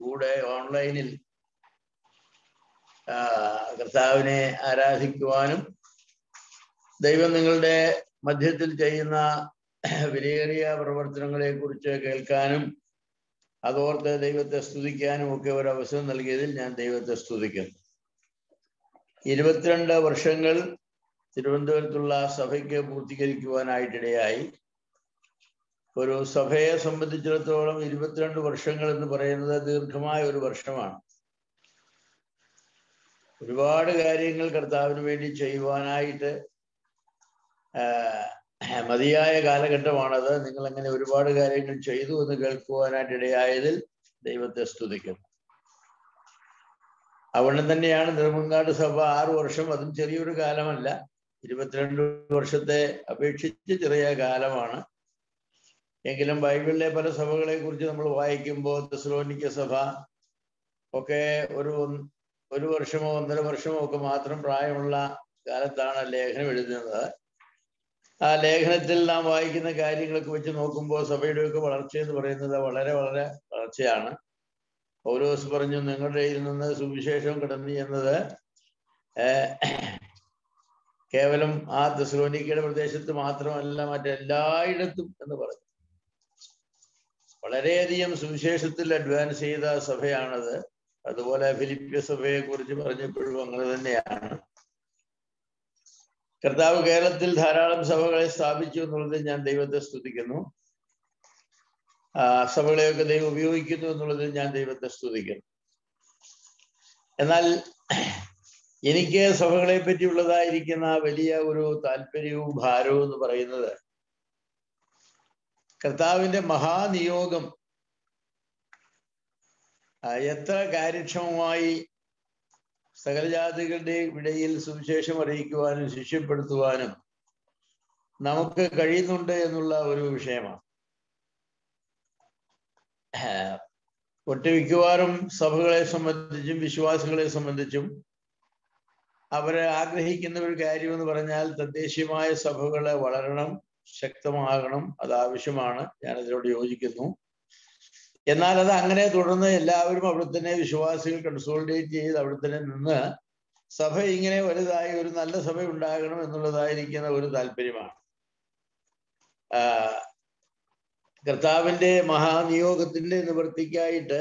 കൂടെ ഓൺലൈനിൽ ആ, കർത്താവിനെ ആരാധിക്കുവാനും ദൈവം നിങ്ങളുടെ മധ്യത്തിൽ ചെയ്യുന്ന വിലയേറിയ പ്രവർത്തനങ്ങളെ കുറിച്ച് കേൾക്കാനും അതോർത്ത് ദൈവത്തെ സ്തുതിക്കാനും ഒക്കെ ഒരു അവസരം നൽകിയതിൽ ഞാൻ ദൈവത്തെ സ്തുതിക്കുന്നു ഇരുപത്തിരണ്ട് വർഷങ്ങൾ തിരുവനന്തപുരത്തുള്ള സഭയ്ക്ക് പൂർത്തീകരിക്കുവാനായിട്ടിടയായി ഒരു സഭയെ സംബന്ധിച്ചിടത്തോളം ഇരുപത്തിരണ്ട് വർഷങ്ങൾ എന്ന് പറയുന്നത് ദീർഘമായ ഒരു വർഷമാണ് ഒരുപാട് കാര്യങ്ങൾ കർത്താവിന് വേണ്ടി ചെയ്യുവാനായിട്ട് ആഹ് മതിയായ കാലഘട്ടമാണത് നിങ്ങൾ അങ്ങനെ ഒരുപാട് കാര്യങ്ങൾ ചെയ്തു എന്ന് കേൾക്കുവാനായിട്ട് ഇടയായതിൽ ദൈവത്തെ സ്തുതിക്കുന്നു അവിടെ തന്നെയാണ് നെടുമങ്ങാട് സഭ ആറു വർഷം അതും ചെറിയൊരു കാലമല്ല ഇരുപത്തിരണ്ട് വർഷത്തെ അപേക്ഷിച്ച് ചെറിയ കാലമാണ് എങ്കിലും ബൈബിളിലെ പല സഭകളെ കുറിച്ച് നമ്മൾ വായിക്കുമ്പോൾ തെസ്ലോനിക്ക സഭ ഒക്കെ ഒരു ഒരു വർഷമോ ഒന്നര വർഷമോ ഒക്കെ മാത്രം പ്രായമുള്ള കാലത്താണ് ലേഖനം എഴുതുന്നത് ആ ലേഖനത്തിൽ നാം വായിക്കുന്ന കാര്യങ്ങളൊക്കെ വെച്ച് നോക്കുമ്പോൾ സഭയുടെയൊക്കെ വളർച്ച എന്ന് പറയുന്നത് വളരെ വളരെ വളർച്ചയാണ് പൗലോസ് പറഞ്ഞു നിങ്ങളുടെ കയ്യിൽ നിന്ന് സുവിശേഷം കിടന്നു എന്നത് ഏർ, കേവലം ആ തെസ്ലോനിക്കയുടെ പ്രദേശത്ത് മാത്രമല്ല മറ്റെല്ലായിടത്തും എന്ന് പറഞ്ഞു വളരെയധികം സുവിശേഷത്തിൽ അഡ്വാൻസ് ചെയ്ത സഭയാണത് അതുപോലെ ഫിലിപ്പിയ സഭയെ കുറിച്ച് പറഞ്ഞപ്പോഴും അങ്ങനെ തന്നെയാണ് കർത്താവ് കേരളത്തിൽ ധാരാളം സഭകളെ സ്ഥാപിച്ചു എന്നുള്ളതിൽ ഞാൻ ദൈവത്തെ സ്തുതിക്കുന്നു ആ സഭകളെയൊക്കെ ദൈവം ഉപയോഗിക്കുന്നു എന്നുള്ളതിൽ ഞാൻ ദൈവത്തെ സ്തുതിക്കുന്നു എന്നാൽ എനിക്ക് സഭകളെ പറ്റിയുള്ളതായിരിക്കുന്ന വലിയ ഒരു താല്പര്യവും ഭാരവും എന്ന് പറയുന്നത് കർത്താവിന്റെ മഹാനിയോഗം ആ, എത്ര കാര്യക്ഷമമായി സകലജാതികളുടെ ഇടയിൽ സുവിശേഷം അറിയിക്കുവാനും ശിഷ്യപ്പെടുത്തുവാനും നമുക്ക് കഴിയുന്നുണ്ട് എന്നുള്ള ഒരു വിഷയമാണ് ആഹ് ഒട്ടുമിക്കവാറും സഭകളെ സംബന്ധിച്ചും വിശ്വാസികളെ സംബന്ധിച്ചും അവരെ ആഗ്രഹിക്കുന്ന ഒരു കാര്യം എന്ന് പറഞ്ഞാൽ തദ്ദേശീയമായ സഭകളെ വളരണം ശക്തമാകണം അത് ആവശ്യമാണ് ഞാൻ അതിനോട് യോജിക്കുന്നു എന്നാൽ അത് അങ്ങനെ തുടർന്ന് എല്ലാവരും അവിടെ തന്നെ വിശ്വാസികൾ കൺസോളിഡേറ്റ് ചെയ്ത് അവിടെ തന്നെ നിന്ന് സഭ ഇങ്ങനെ വലുതായി ഒരു നല്ല സഭ ഉണ്ടാകണം എന്നുള്ളതായിരിക്കുന്ന ഒരു താല്പര്യമാണ് ആ, കർത്താവിന്റെ മഹാനിയോഗത്തിന്റെ നിവൃത്തിക്കായിട്ട്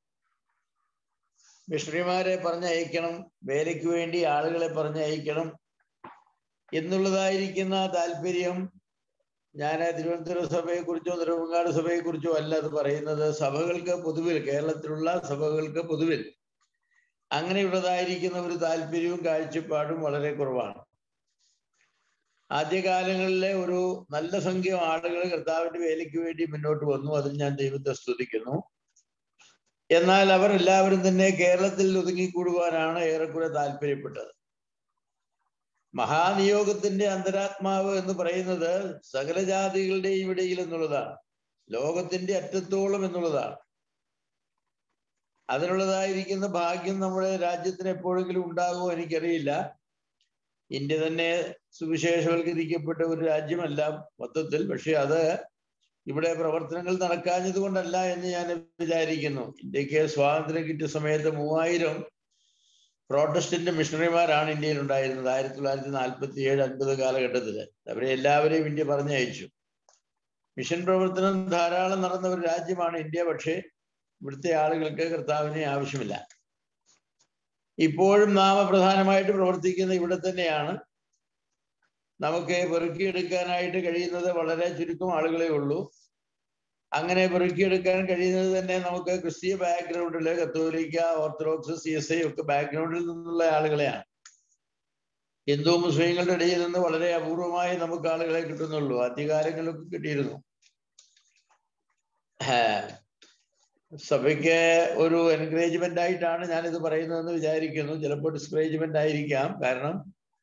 മിഷണറിമാരെ പറഞ്ഞയക്കണം വേലയ്ക്ക് വേണ്ടി ആളുകളെ പറഞ്ഞയക്കണം എന്നുള്ളതായിരിക്കുന്ന താല്പര്യം ഞാൻ തിരുവനന്തപുരം സഭയെ കുറിച്ചോ നെടുമങ്ങാട് സഭയെ കുറിച്ചോ അല്ല അത് പറയുന്നത് സഭകൾക്ക് പൊതുവിൽ കേരളത്തിലുള്ള സഭകൾക്ക് പൊതുവിൽ അങ്ങനെയുള്ളതായിരിക്കുന്ന ഒരു താല്പര്യവും കാഴ്ചപ്പാടും വളരെ കുറവാണ് ആദ്യകാലങ്ങളിലെ ഒരു നല്ല സംഖ്യ ആളുകൾ കർത്താവിന്റെ വേലയ്ക്ക് വേണ്ടി മുന്നോട്ട് വന്നു അതിൽ ഞാൻ ദൈവത്തെ സ്തുതിക്കുന്നു എന്നാൽ അവർ എല്ലാവരും തന്നെ കേരളത്തിൽ ഒതുങ്ങിക്കൂടുവാനാണ് ഏറെക്കുറെ താല്പര്യപ്പെട്ടത് മഹാനിയോഗത്തിന്റെ അന്തരാത്മാവ് എന്ന് പറയുന്നത് സകല ജാതികളുടെയും ഇടയിൽ എന്നുള്ളതാണ് ലോകത്തിന്റെ അറ്റത്തോളം എന്നുള്ളതാണ് അതിനുള്ളതായിരിക്കുന്ന ഭാഗ്യം നമ്മുടെ രാജ്യത്തിന് എപ്പോഴെങ്കിലും ഉണ്ടാകുമോ എനിക്കറിയില്ല ഇന്ത്യ തന്നെ സുവിശേഷവൽക്കരിക്കപ്പെട്ട ഒരു രാജ്യമല്ല മൊത്തത്തിൽ പക്ഷെ അത് ഇവിടെ പ്രവർത്തനങ്ങൾ നടക്കാഞ്ഞത് കൊണ്ടല്ല എന്ന് ഞാൻ വിചാരിക്കുന്നു ഇന്ത്യക്ക് സ്വാതന്ത്ര്യം കിട്ടിയ സമയത്ത് മൂവായിരം പ്രോട്ടസ്റ്റന്റ് മിഷണറിമാരാണ് ഇന്ത്യയിൽ ഉണ്ടായിരുന്നത് ആയിരത്തി തൊള്ളായിരത്തി നാൽപ്പത്തി ഏഴ് അൻപത് കാലഘട്ടത്തിൽ അവരെ എല്ലാവരെയും ഇന്ത്യ പറഞ്ഞയച്ചു മിഷൻ പ്രവർത്തനം ധാരാളം നടന്ന ഒരു രാജ്യമാണ് ഇന്ത്യ പക്ഷേ ഇവിടുത്തെ ആളുകൾക്ക് കർത്താവിനെ ആവശ്യമില്ല ഇപ്പോഴും നാമ പ്രധാനമായിട്ട് പ്രവർത്തിക്കുന്ന ഇവിടെ തന്നെയാണ് നമുക്ക് പെറുക്കിയെടുക്കാനായിട്ട് കഴിയുന്നത് വളരെ ചുരുക്കം ആളുകളെ ഉള്ളൂ അങ്ങനെ പെറുക്കിയെടുക്കാൻ കഴിയുന്നത് തന്നെ നമുക്ക് ക്രിസ്തീയ ബാക്ക്ഗ്രൗണ്ടില് കത്തോലിക്ക ഓർത്തഡോക്സ് സി എസ് ഐ ഒക്കെ ബാക്ക്ഗ്രൗണ്ടിൽ നിന്നുള്ള ആളുകളെയാണ് ഹിന്ദു മുസ്ലിങ്ങളുടെ ഇടയിൽ നിന്ന് വളരെ അപൂർവമായി നമുക്ക് ആളുകളെ കിട്ടുന്നുള്ളൂ ആദ്യകാലങ്ങളിലൊക്കെ കിട്ടിയിരുന്നു സഭയ്ക്ക് ഒരു എൻകറേജ്മെന്റ് ആയിട്ടാണ് ഞാനിത് പറയുന്നതെന്ന് വിചാരിക്കുന്നു ചിലപ്പോൾ ഡിസ്കറേജ്മെന്റ് ആയിരിക്കാം കാരണം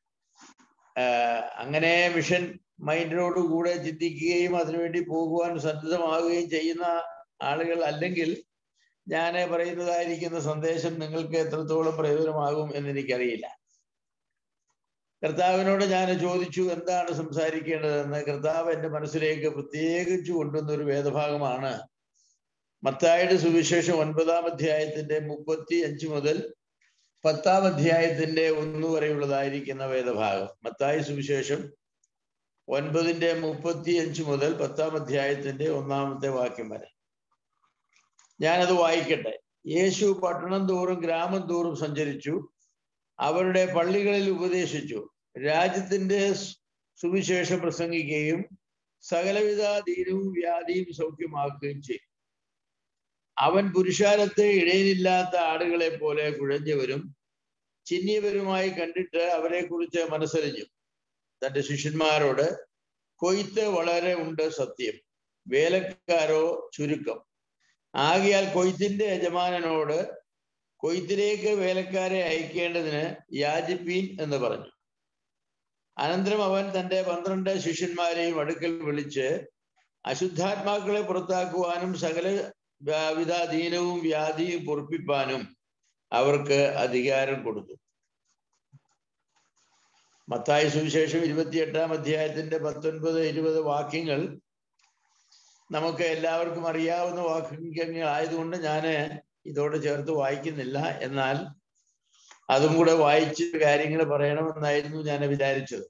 അങ്ങനെ മിഷൻ മൈൻഡിനോട് കൂടെ ചിന്തിക്കുകയും അതിനുവേണ്ടി പോകുവാൻ സന്നദ്ധമാവുകയും ചെയ്യുന്ന ആളുകൾ അല്ലെങ്കിൽ ഞാൻ പറയുന്നതായിരിക്കുന്ന സന്ദേശം നിങ്ങൾക്ക് എത്രത്തോളം പ്രയോജനമാകും എന്നെനിക്കറിയില്ല കർത്താവിനോട് ഞാൻ ചോദിച്ചു എന്താണ് സംസാരിക്കേണ്ടതെന്ന് കർത്താവ് എൻ്റെ മനസ്സിലേക്ക് പ്രത്യേകിച്ച് കൊണ്ടുവന്ന ഒരു വേദഭാഗമാണ് മത്തായുടെ സുവിശേഷം ഒൻപതാം അധ്യായത്തിന്റെ മുപ്പത്തി അഞ്ച് മുതൽ പത്താം അധ്യായത്തിന്റെ ഒന്ന് വരെയുള്ളതായിരിക്കുന്ന വേദഭാഗം മത്തായ സുവിശേഷം ഒൻപതിന്റെ മുപ്പത്തി അഞ്ച് മുതൽ പത്താം അധ്യായത്തിന്റെ ഒന്നാമത്തെ വാക്യം വരെ ഞാനത് വായിക്കട്ടെ യേശു പട്ടണം തോറും ഗ്രാമം തോറും സഞ്ചരിച്ചു അവരുടെ പള്ളികളിൽ ഉപദേശിച്ചു രാജ്യത്തിന്റെ സുവിശേഷം പ്രസംഗിക്കുകയും സകലവിധ ദീനവും വ്യാധിയും സൗഖ്യമാക്കുകയും ചെയ്യും അവൻ പുരുഷാരത്തെ ഇടയിലില്ലാത്ത ആടുകളെ പോലെ കുഴഞ്ഞവരും ചിന്നിയവരുമായി കണ്ടിട്ട് അവരെ കുറിച്ച് മനസ്സറിഞ്ഞു തന്റെ ശിഷ്യന്മാരോട് കൊയ്ത്ത് വളരെ ഉണ്ട് സത്യം വേലക്കാരോ ചുരുക്കം ആകിയാൽ കൊയ്ത്തിന്റെ യജമാനനോട് കൊയ്ത്തിലേക്ക് വേലക്കാരെ അയക്കേണ്ടതിന് യാചിപ്പീൻ എന്ന് പറഞ്ഞു അനന്തരം അവൻ തന്റെ പന്ത്രണ്ട് ശിഷ്യന്മാരെയും അടുക്കൽ വിളിച്ച് അശുദ്ധാത്മാക്കളെ പുറത്താക്കുവാനും സകല വിധ ദീനവും വ്യാധിയും പൊറപ്പിപ്പാനും അവർക്ക് അധികാരം കൊടുത്തു മത്തായ സുവിശേഷം ഇരുപത്തിയെട്ടാം അധ്യായത്തിന്റെ പത്തൊൻപത് ഇരുപത് വാക്യങ്ങൾ നമുക്ക് എല്ലാവർക്കും അറിയാവുന്ന വാക്യങ്ങൾ ആയതുകൊണ്ട് ഞാൻ ഇതോട് ചേർത്ത് വായിക്കുന്നില്ല എന്നാൽ അതും കൂടെ വായിച്ച് കാര്യങ്ങൾ പറയണമെന്നായിരുന്നു ഞാൻ വിചാരിച്ചത്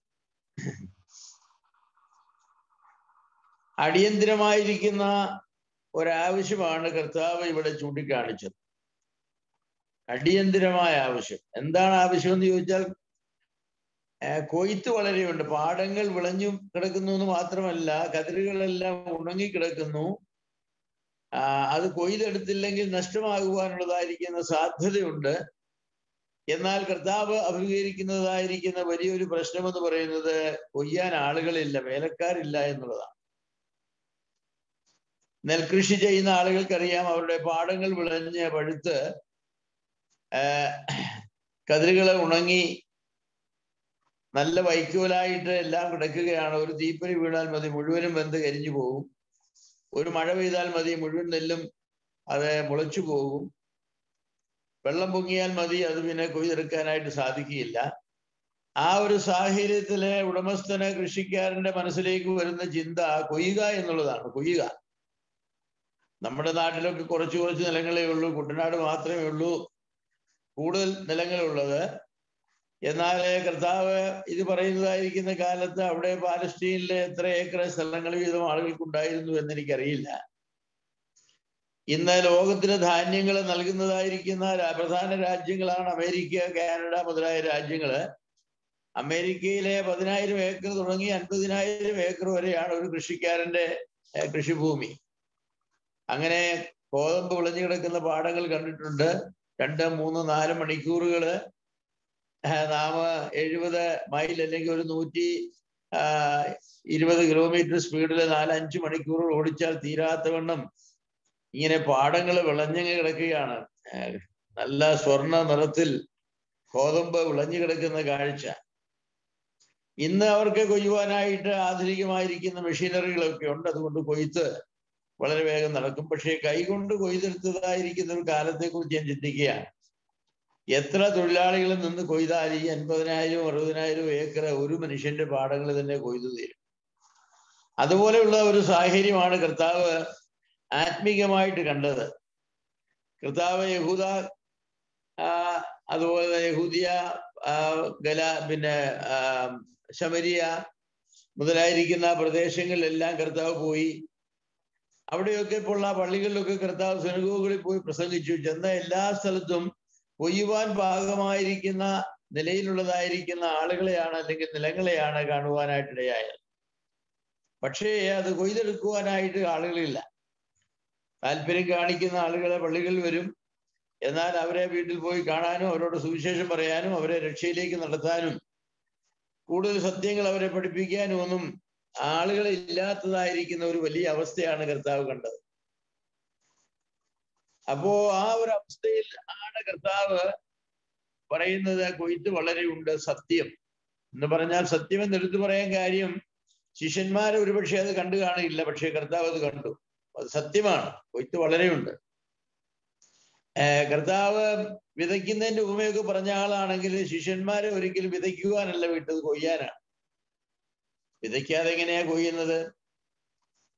അടിയന്തിരമായിരിക്കുന്ന ഒരാവശ്യമാണ് കർത്താവ് ഇവിടെ ചൂണ്ടിക്കാണിച്ചത് അടിയന്തിരമായ ആവശ്യം എന്താണ് ആവശ്യം എന്ന് ചോദിച്ചാൽ കൊയ്ത്ത് വളരെയുണ്ട് പാടങ്ങൾ വിളഞ്ഞു കിടക്കുന്നു എന്ന് മാത്രമല്ല കതിരുകളെല്ലാം ഉണങ്ങി കിടക്കുന്നു അത് കൊയ്തെടുത്തില്ലെങ്കിൽ നഷ്ടമാകുവാനുള്ളതായിരിക്കുന്ന സാധ്യതയുണ്ട് എന്നാൽ കർത്താവ് അഭിമുഖീകരിക്കുന്നതായിരിക്കുന്ന വലിയൊരു പ്രശ്നമെന്ന് പറയുന്നത് കൊയ്യാൻ ആളുകളില്ല വേലക്കാരില്ല എന്നുള്ളതാണ് നെൽകൃഷി ചെയ്യുന്ന ആളുകൾക്കറിയാം അവരുടെ പാടങ്ങൾ വിളഞ്ഞ് പഴുത്ത് കതിരുകളെ ഉണങ്ങി നല്ല വൈക്കോലായിട്ട് എല്ലാം കിടക്കുകയാണ് ഒരു തീപ്പൊരി വീണാൽ മതി മുഴുവനും വെന്ത് കരിഞ്ഞു പോകും ഒരു മഴ പെയ്താൽ മതി മുഴുവൻ നെല്ലും അത് മുളച്ചു പോകും വെള്ളം പൊങ്ങിയാൽ മതി അത് പിന്നെ കൊയ്തെടുക്കാനായിട്ട് സാധിക്കുകയില്ല ആ ഒരു സാഹചര്യത്തിലെ ഉടമസ്ഥന് കൃഷിക്കാരന്റെ മനസ്സിലേക്ക് വരുന്ന ചിന്ത കൊയ്യുക എന്നുള്ളതാണ് കൊയ്യുക നമ്മുടെ നാട്ടിലൊക്കെ കുറച്ച് കുറച്ച് നിലങ്ങളേ ഉള്ളൂ കുട്ടനാട് മാത്രമേ ഉള്ളൂ കൂടുതൽ നിലങ്ങളുള്ളത് എന്നാൽ കർത്താവ് ഇത് പറയുന്നതായിരിക്കുന്ന കാലത്ത് അവിടെ പാലസ്റ്റീനിലെ എത്ര ഏക്കർ സ്ഥലങ്ങൾ വീതം ആളുകൾക്കുണ്ടായിരുന്നു എന്ന് എനിക്കറിയില്ല ഇന്ന് ലോകത്തിന് ധാന്യങ്ങൾ നൽകുന്നതായിരിക്കുന്ന പ്രധാന രാജ്യങ്ങളാണ് അമേരിക്ക കാനഡ മുതലായ രാജ്യങ്ങള് അമേരിക്കയിലെ പതിനായിരം ഏക്കർ തുടങ്ങി അൻപതിനായിരം ഏക്കർ വരെയാണ് ഒരു കൃഷിക്കാരന്റെ കൃഷിഭൂമി അങ്ങനെ ഗോതമ്പ് വിളഞ്ഞു കിടക്കുന്ന പാടങ്ങൾ കണ്ടിട്ടുണ്ട് രണ്ട് മൂന്ന് നാല് മണിക്കൂറുകള് നാം എഴുപത് മൈൽ അല്ലെങ്കിൽ ഒരു നൂറ്റി ഇരുപത് കിലോമീറ്റർ സ്പീഡിൽ നാലഞ്ച് മണിക്കൂർ ഓടിച്ചാൽ തീരാത്തവണ്ണം ഇങ്ങനെ പാടങ്ങൾ വിളഞ്ഞങ്ങ് കിടക്കുകയാണ് നല്ല സ്വർണ്ണ നിറത്തിൽ ഗോതമ്പ് വിളഞ്ഞു കിടക്കുന്ന കാഴ്ച ഇന്ന് അവർക്ക് കൊയ്യുവാനായിട്ട് ആധുനികമായിരിക്കുന്ന മെഷീനറികളൊക്കെ ഉണ്ട് അതുകൊണ്ട് കൊയ്ത്ത് വളരെ വേഗം നടക്കും പക്ഷേ കൈകൊണ്ട് കൊയ്തെടുത്തതായിരിക്കുന്ന ഒരു കാലത്തെക്കുറിച്ച് ഞാൻ ചിന്തിക്കുകയാണ് എത്ര തൊഴിലാളികളിൽ നിന്ന് കൊയ്താൽ ഈ അൻപതിനായിരം അറുപതിനായിരം ഏക്കർ ഒരു മനുഷ്യന്റെ പാടങ്ങൾ തന്നെ കൊയ്തു തീരും അതുപോലെയുള്ള ഒരു സാഹചര്യമാണ് കർത്താവ് ആത്മീകമായിട്ട് കണ്ടത് കർത്താവ് യഹൂദ അതുപോലെ യഹൂദിയ ഗല പിന്നെ ശമരിയ മുതലായിരിക്കുന്ന പ്രദേശങ്ങളിലെല്ലാം കർത്താവ് പോയി അവിടെയൊക്കെ ഇപ്പോൾ ആ പള്ളികളിലൊക്കെ കർത്താവ് സെനഗോകളിൽ പോയി പ്രസംഗിച്ചു ചെന്ന എല്ലാ സ്ഥലത്തും കൊയ്യുവാൻ ഭാഗമായിരിക്കുന്ന നിലയിലുള്ളതായിരിക്കുന്ന ആളുകളെയാണ് അല്ലെങ്കിൽ നിലങ്ങളെയാണ് കാണുവാനായിട്ടിടയായത് പക്ഷേ അത് കൊയ്തെടുക്കുവാനായിട്ട് ആളുകളില്ല താല്പര്യം കാണിക്കുന്ന ആളുകളെ പള്ളികളിൽ വരും എന്നാൽ അവരെ വീട്ടിൽ പോയി കാണാനും അവരോട് സുവിശേഷം പറയാനും അവരെ രക്ഷയിലേക്ക് നടത്താനും കൂടുതൽ സത്യങ്ങൾ അവരെ പഠിപ്പിക്കാനും ഒന്നും ആളുകളെ ഇല്ലാത്തതായിരിക്കുന്ന ഒരു വലിയ അവസ്ഥയാണ് കർത്താവ് കണ്ടത് അപ്പോ ആ ഒരു അവസ്ഥയിൽ ആണ് കർത്താവ് പറയുന്നത് കൊയ്ത്ത് വളരെ ഉണ്ട് സത്യം എന്ന് പറഞ്ഞാൽ സത്യം എന്ന് എടുത്തു പറയാൻ കാര്യം ശിഷ്യന്മാർ ഒരുപക്ഷെ അത് കണ്ടു കാണില്ല പക്ഷെ കർത്താവ് അത് കണ്ടു അത് സത്യമാണ് കൊയ്ത്ത് വളരെയുണ്ട് കർത്താവ് വിതയ്ക്കുന്നതിന്റെ ഉപമയൊക്കെ പറഞ്ഞ ആളാണെങ്കിൽ ശിഷ്യന്മാരെ ഒരിക്കലും വിതയ്ക്കുവാനല്ല വിട്ടത് കൊയ്യാനാണ് വിതയ്ക്കാതെ എങ്ങനെയാ കൊയ്യുന്നത്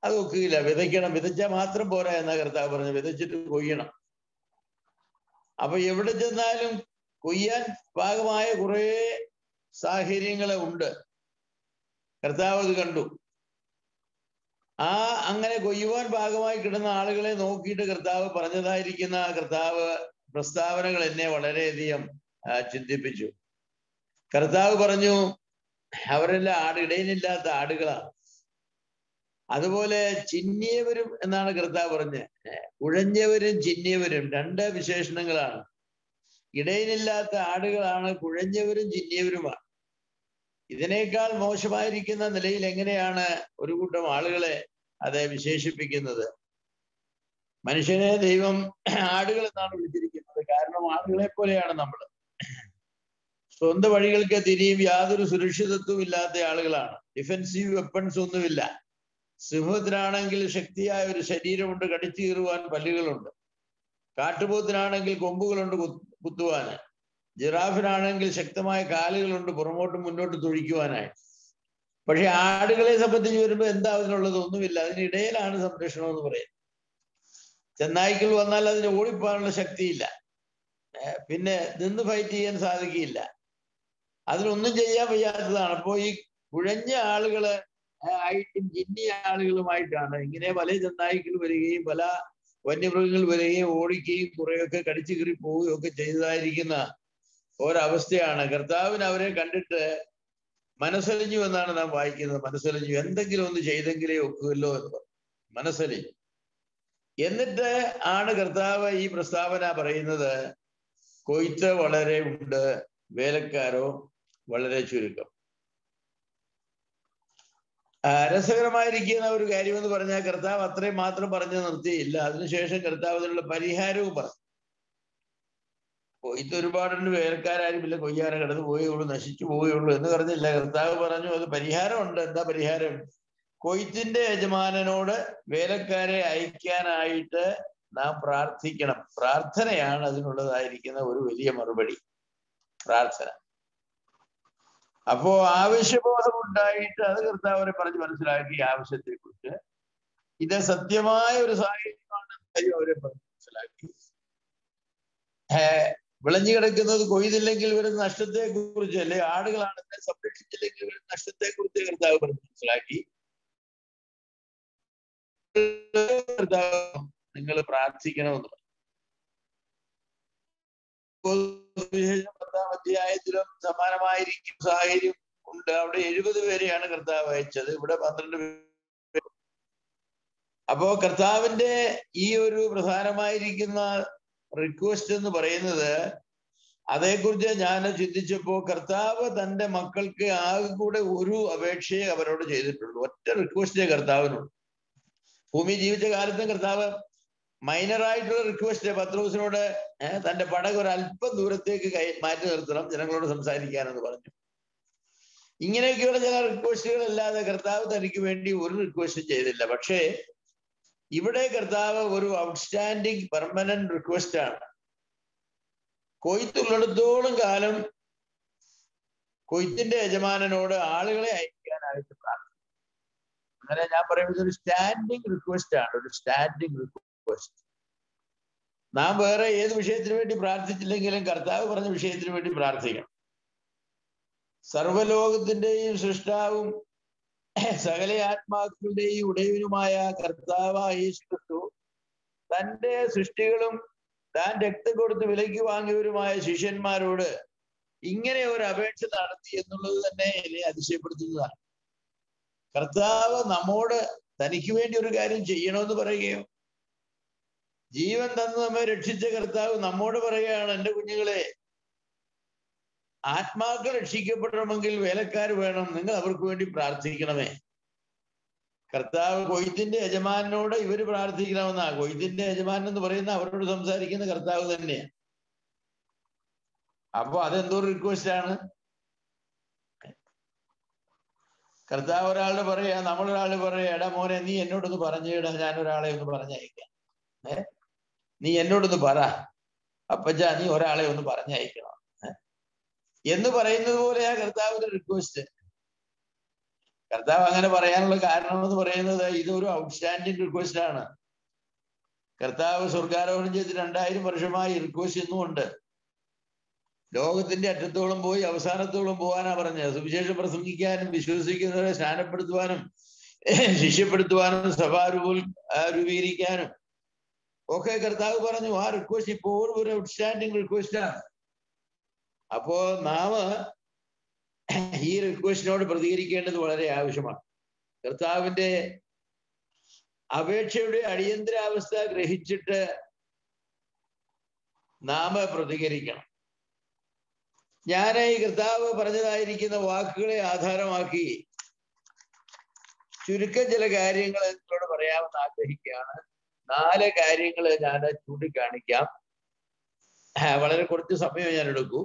അത് ഒക്കുകയില്ല വിതയ്ക്കണം വിതച്ചാൽ മാത്രം പോരാ എന്നാ കർത്താവ് പറഞ്ഞു വിതച്ചിട്ട് കൊയ്യണം അപ്പൊ എവിടെ ചെന്നാലും കൊയ്യാൻ പാകമായ കുറെ സാഹചര്യങ്ങൾ ഉണ്ട് കർത്താവ് അത് കണ്ടു ആ അങ്ങനെ കൊയ്യുവാൻ ഭാഗമായി കിടന്ന ആളുകളെ നോക്കിയിട്ട് കർത്താവ് പറഞ്ഞതായിരിക്കുന്ന കർത്താവ് പ്രസ്താവനകൾ എന്നെ വളരെയധികം ചിന്തിപ്പിച്ചു കർത്താവ് പറഞ്ഞു അവരെല്ലാം ആട് ഇടയിലില്ലാത്ത ആടുകളാണ് അതുപോലെ ചിന്നിയവരും എന്നാണ് കർത്താവ് പറഞ്ഞത് കുഴഞ്ഞവരും ചിന്നിയവരും രണ്ട് വിശേഷണങ്ങളാണ് ഇടയിലില്ലാത്ത ആടുകളാണ് കുഴഞ്ഞവരും ചിന്നിയവരുമാണ് ഇതിനേക്കാൾ മോശമായിരിക്കുന്ന നിലയിൽ എങ്ങനെയാണ് ഒരു കൂട്ടം ആളുകളെ അത് വിശേഷിപ്പിക്കുന്നത് മനുഷ്യനെ ദൈവം ആടുകൾ എന്നാണ് വിളിച്ചിരിക്കുന്നത് കാരണം ആടുകളെ പോലെയാണ് നമ്മൾ സ്വന്തം വഴികൾക്ക് തിരിയും യാതൊരു സുരക്ഷിതത്വം ഇല്ലാത്ത ആളുകളാണ് ഡിഫെൻസീവ് വെപ്പൺസ് ഒന്നുമില്ല സിംഹത്തിനാണെങ്കിൽ ശക്തിയായ ഒരു ശരീരമുണ്ട് കടിച്ചു കീറുവാൻ പല്ലുകളുണ്ട് കാട്ടുപോത്തിനാണെങ്കിൽ കൊമ്പുകളുണ്ട് കുത്തുവാന് ജിറാഫിനാണെങ്കിൽ ശക്തമായ കാലുകളുണ്ട് പുറമോട്ടും മുന്നോട്ട് തുഴിക്കുവാനായി പക്ഷെ ആടുകളെ സംബന്ധിച്ച് വരുമ്പോൾ എന്താ അതിനുള്ളത് ഒന്നുമില്ല അതിനിടയിലാണ് സംരക്ഷണം എന്ന് പറയുന്നത് ചെന്നായ്ക്കൾ വന്നാൽ അതിന് ഓടിപ്പോകാനുള്ള ശക്തിയില്ല പിന്നെ നിന്ന് ഫൈറ്റ് ചെയ്യാൻ സാധിക്കില്ല അതിനൊന്നും ചെയ്യാൻ വയ്യാത്തതാണ് അപ്പോൾ ഈ കുഴഞ്ഞ ആളുകള് ആയിട്ടും ജിന്നിയ ആളുകളുമായിട്ടാണ് ഇങ്ങനെ പല ചെന്നായ്ക്കൾ വരികയും പല വന്യമൃഗങ്ങൾ വരികയും ഓടിക്കുകയും കുറെയൊക്കെ കടിച്ചു കീറി പോവുകയും ഒക്കെ ചെയ്തതായിരിക്കുന്ന ഒരവസ്ഥയാണ് കർത്താവിന് അവരെ കണ്ടിട്ട് മനസ്സലിഞ്ഞു എന്നാണ് നാം വായിക്കുന്നത് മനസ്സലിഞ്ഞു എന്തെങ്കിലും ഒന്ന് ചെയ്തെങ്കിലേ ഒക്കുമല്ലോ എന്ന് മനസ്സലിഞ്ഞു എന്നിട്ട് ആണ് കർത്താവ് ഈ പ്രസ്താവന പറയുന്നത് കൊയ്ത്ത് വളരെ ഉണ്ട് വേലക്കാരോ വളരെ ചുരുക്കം രസകരമായിരിക്കുന്ന ഒരു കാര്യമെന്ന് പറഞ്ഞാൽ കർത്താവ് അത്രയും മാത്രം പറഞ്ഞു നിർത്തിയില്ല അതിനുശേഷം കർത്താവ് അതിനുള്ള പരിഹാരവും പറഞ്ഞു കൊയ്ത്ത് ഒരുപാടുണ്ട് വേലക്കാരും കൊയ്യാനെ കിടന്ന് പോയുള്ളൂ നശിച്ചു പോവുകയുള്ളൂ എന്ന് പറഞ്ഞില്ല കർത്താവ് പറഞ്ഞു അത് പരിഹാരമുണ്ട് എന്താ പരിഹാരം കൊയ്ത്തിന്റെ യജമാനനോട് വേലക്കാരെ അയക്കാനായിട്ട് നാം പ്രാർത്ഥിക്കണം പ്രാർത്ഥനയാണ് അതിനുള്ളതായിരിക്കുന്ന ഒരു വലിയ മറുപടി പ്രാർത്ഥന അപ്പോ ആവശ്യബോധം ഉണ്ടായിട്ട് അത് കർത്താവരെ പറഞ്ഞ് മനസ്സിലാക്കി ആവശ്യത്തെ കുറിച്ച് ഇത് സത്യമായ ഒരു സാഹചര്യമാണ് കാര്യം അവരെ പറഞ്ഞ് മനസ്സിലാക്കി വിളഞ്ഞു കിടക്കുന്നത് കൊയ്തില്ലെങ്കിൽ വരുന്ന നഷ്ടത്തെ കുറിച്ച് അല്ലെ ആടുകളാണെന്നെ സംരക്ഷിച്ചില്ലെങ്കിൽ വരുന്ന നഷ്ടത്തെ കുറിച്ച് കർത്താവ് പറഞ്ഞ് മനസ്സിലാക്കി കർത്താവ് നിങ്ങൾ പ്രാർത്ഥിക്കണമെന്ന് പറഞ്ഞു പത്താം അധ്യായത്തിലും സമാനമായിരിക്കും സാഹചര്യം ഉണ്ട് അവിടെ എഴുപത് പേരെയാണ് കർത്താവ് അയച്ചത് ഇവിടെ പന്ത്രണ്ട് പേര് അപ്പോ കർത്താവിന്റെ ഈ ഒരു പ്രധാനമായിരിക്കുന്ന റിക്വസ്റ്റ് എന്ന് പറയുന്നത് അതേക്കുറിച്ച് ഞാൻ ചിന്തിച്ചപ്പോ കർത്താവ് തന്റെ മക്കൾക്ക് ആകെ കൂടെ ഒരു അപേക്ഷയെ അവരോട് ചെയ്തിട്ടുള്ളൂ ഒറ്റ റിക്വസ്റ്റേ കർത്താവിനുള്ളൂ ഭൂമി ജീവിച്ച കാലത്തും കർത്താവ് മൈനറായിട്ടുള്ള റിക്വസ്റ്റ് പത്രോസിനോട് തന്റെ പടക് ഒരു അല്പം ദൂരത്തേക്ക് കൈ മാറ്റി നിർത്തണം ജനങ്ങളോട് സംസാരിക്കാനെന്ന് പറഞ്ഞു ഇങ്ങനെയൊക്കെയുള്ള ചില റിക്വസ്റ്റുകൾ അല്ലാതെ കർത്താവ് തനിക്ക് വേണ്ടി ഒരു റിക്വസ്റ്റും ചെയ്തില്ല പക്ഷേ ഇവിടെ കർത്താവ് ഒരു ഔട്ട്സ്റ്റാൻഡിങ് പെർമനന്റ് റിക്വസ്റ്റ് ആണ് കൊയ്ത്തുള്ളിടത്തോളം കാലം കൊയ്ത്തിന്റെ യജമാനനോട് ആളുകളെ അയക്കാനായിട്ട് പ്രാർത്ഥിക്കും അങ്ങനെ ഞാൻ പറയുന്നത് ഒരു സ്റ്റാൻഡിങ് റിക്വസ്റ്റ് ആണ് ഒരു സ്റ്റാൻഡിങ് റിക്വസ്റ്റ് നാം വേറെ ഏത് വിഷയത്തിന് വേണ്ടി പ്രാർത്ഥിച്ചില്ലെങ്കിലും കർത്താവ് പറഞ്ഞ വിഷയത്തിന് വേണ്ടി പ്രാർത്ഥിക്കണം സർവലോകത്തിന്റെയും സൃഷ്ടാവും സകല ആത്മാക്കളുടെയും ഉടയവനുമായ കർത്താവായ യേശു ക്രിസ്തു തന്റെ സൃഷ്ടികളും താൻ രക്തം കൊടുത്ത് വിലയ്ക്ക് വാങ്ങിയവരുമായ ശിഷ്യന്മാരോട് ഇങ്ങനെ ഒരു അപേക്ഷ നടത്തി എന്നുള്ളത് തന്നെ എന്നെ അതിശയപ്പെടുത്തുന്നതാണ് കർത്താവ് നമ്മോട് തനിക്ക് വേണ്ടി ഒരു കാര്യം ചെയ്യണമെന്ന് പറയുകയോ ജീവൻ തന്ന് നമ്മെ രക്ഷിച്ച കർത്താവ് നമ്മോട് പറയുകയാണ് എൻ്റെ കുഞ്ഞുങ്ങളെ ആത്മാക്കൾ രക്ഷിക്കപ്പെടണമെങ്കിൽ വേലക്കാർ വേണം നിങ്ങൾ അവർക്ക് വേണ്ടി പ്രാർത്ഥിക്കണമേ കർത്താവ് കൊയ്ത്തിന്റെ യജമാനോട് ഇവര് പ്രാർത്ഥിക്കണമെന്നാ കൊയ്ത്തിന്റെ യജമാനൻ എന്ന് പറയുന്ന അവരോട് സംസാരിക്കുന്ന കർത്താവ് തന്നെയാണ് അപ്പൊ അതെന്തോ റിക്വസ്റ്റ് ആണ് കർത്താവ് ഒരാളുടെ പറയാ നമ്മളൊരാള് പറയാ എടാ മോനെ നീ എന്നോടൊന്ന് പറഞ്ഞേടാ ഞാൻ ഒരാളെ ഒന്ന് പറഞ്ഞയക്കാം ഏ നീ എന്നോടൊന്ന് പറ അപ്പച്ചാ നീ ഒരാളെ ഒന്ന് പറഞ്ഞയക്കണം എന്ന് പറയുന്നത് പോലെയാ കർത്താവിന്റെ റിക്വസ്റ്റ് കർത്താവ് അങ്ങനെ പറയാനുള്ള കാരണം എന്ന് പറയുന്നത് ഇതൊരു ഔട്ട്സ്റ്റാൻഡിങ് റിക്വസ്റ്റ് ആണ് കർത്താവ് സ്വർഗാരോഹണം ചെയ്ത് രണ്ടായിരം വർഷമായി റിക്വസ്റ്റ് ഇന്നും ഉണ്ട് ലോകത്തിന്റെ അറ്റത്തോളം പോയി അവസാനത്തോളം പോകാനാ പറഞ്ഞത് സുവിശേഷം പ്രസംഗിക്കാനും വിശ്വസിക്കുന്നവരെ സ്നാനപ്പെടുത്തുവാനും ശിഷ്യപ്പെടുത്തുവാനും സഭ രൂപീകരിക്കാനും ഒക്കെ കർത്താവ് പറഞ്ഞു ആ റിക്വസ്റ്റ് ഇപ്പോഴും ഒരു ഔട്ട്സ്റ്റാൻഡിങ് റിക്വസ്റ്റ് ആണ് അപ്പോ നാം ഈ റിക്വസ്റ്റിനോട് പ്രതികരിക്കേണ്ടത് വളരെ ആവശ്യമാണ് കർത്താവിന്റെ അപേക്ഷയുടെ അടിയന്തരാവസ്ഥ ഗ്രഹിച്ചിട്ട് നാം പ്രതികരിക്കണം ഞാൻ ഈ കർത്താവ് പറഞ്ഞതായിരിക്കുന്ന വാക്കുകളെ ആധാരമാക്കി ചുരുക്കം ചില കാര്യങ്ങൾ നിങ്ങളോട് പറയാമെന്ന് ആഗ്രഹിക്കുകയാണ് നാല് കാര്യങ്ങൾ ഞാൻ ചൂണ്ടിക്കാണിക്കാം വളരെ കുറച്ച് സമയം ഞാൻ എടുക്കൂ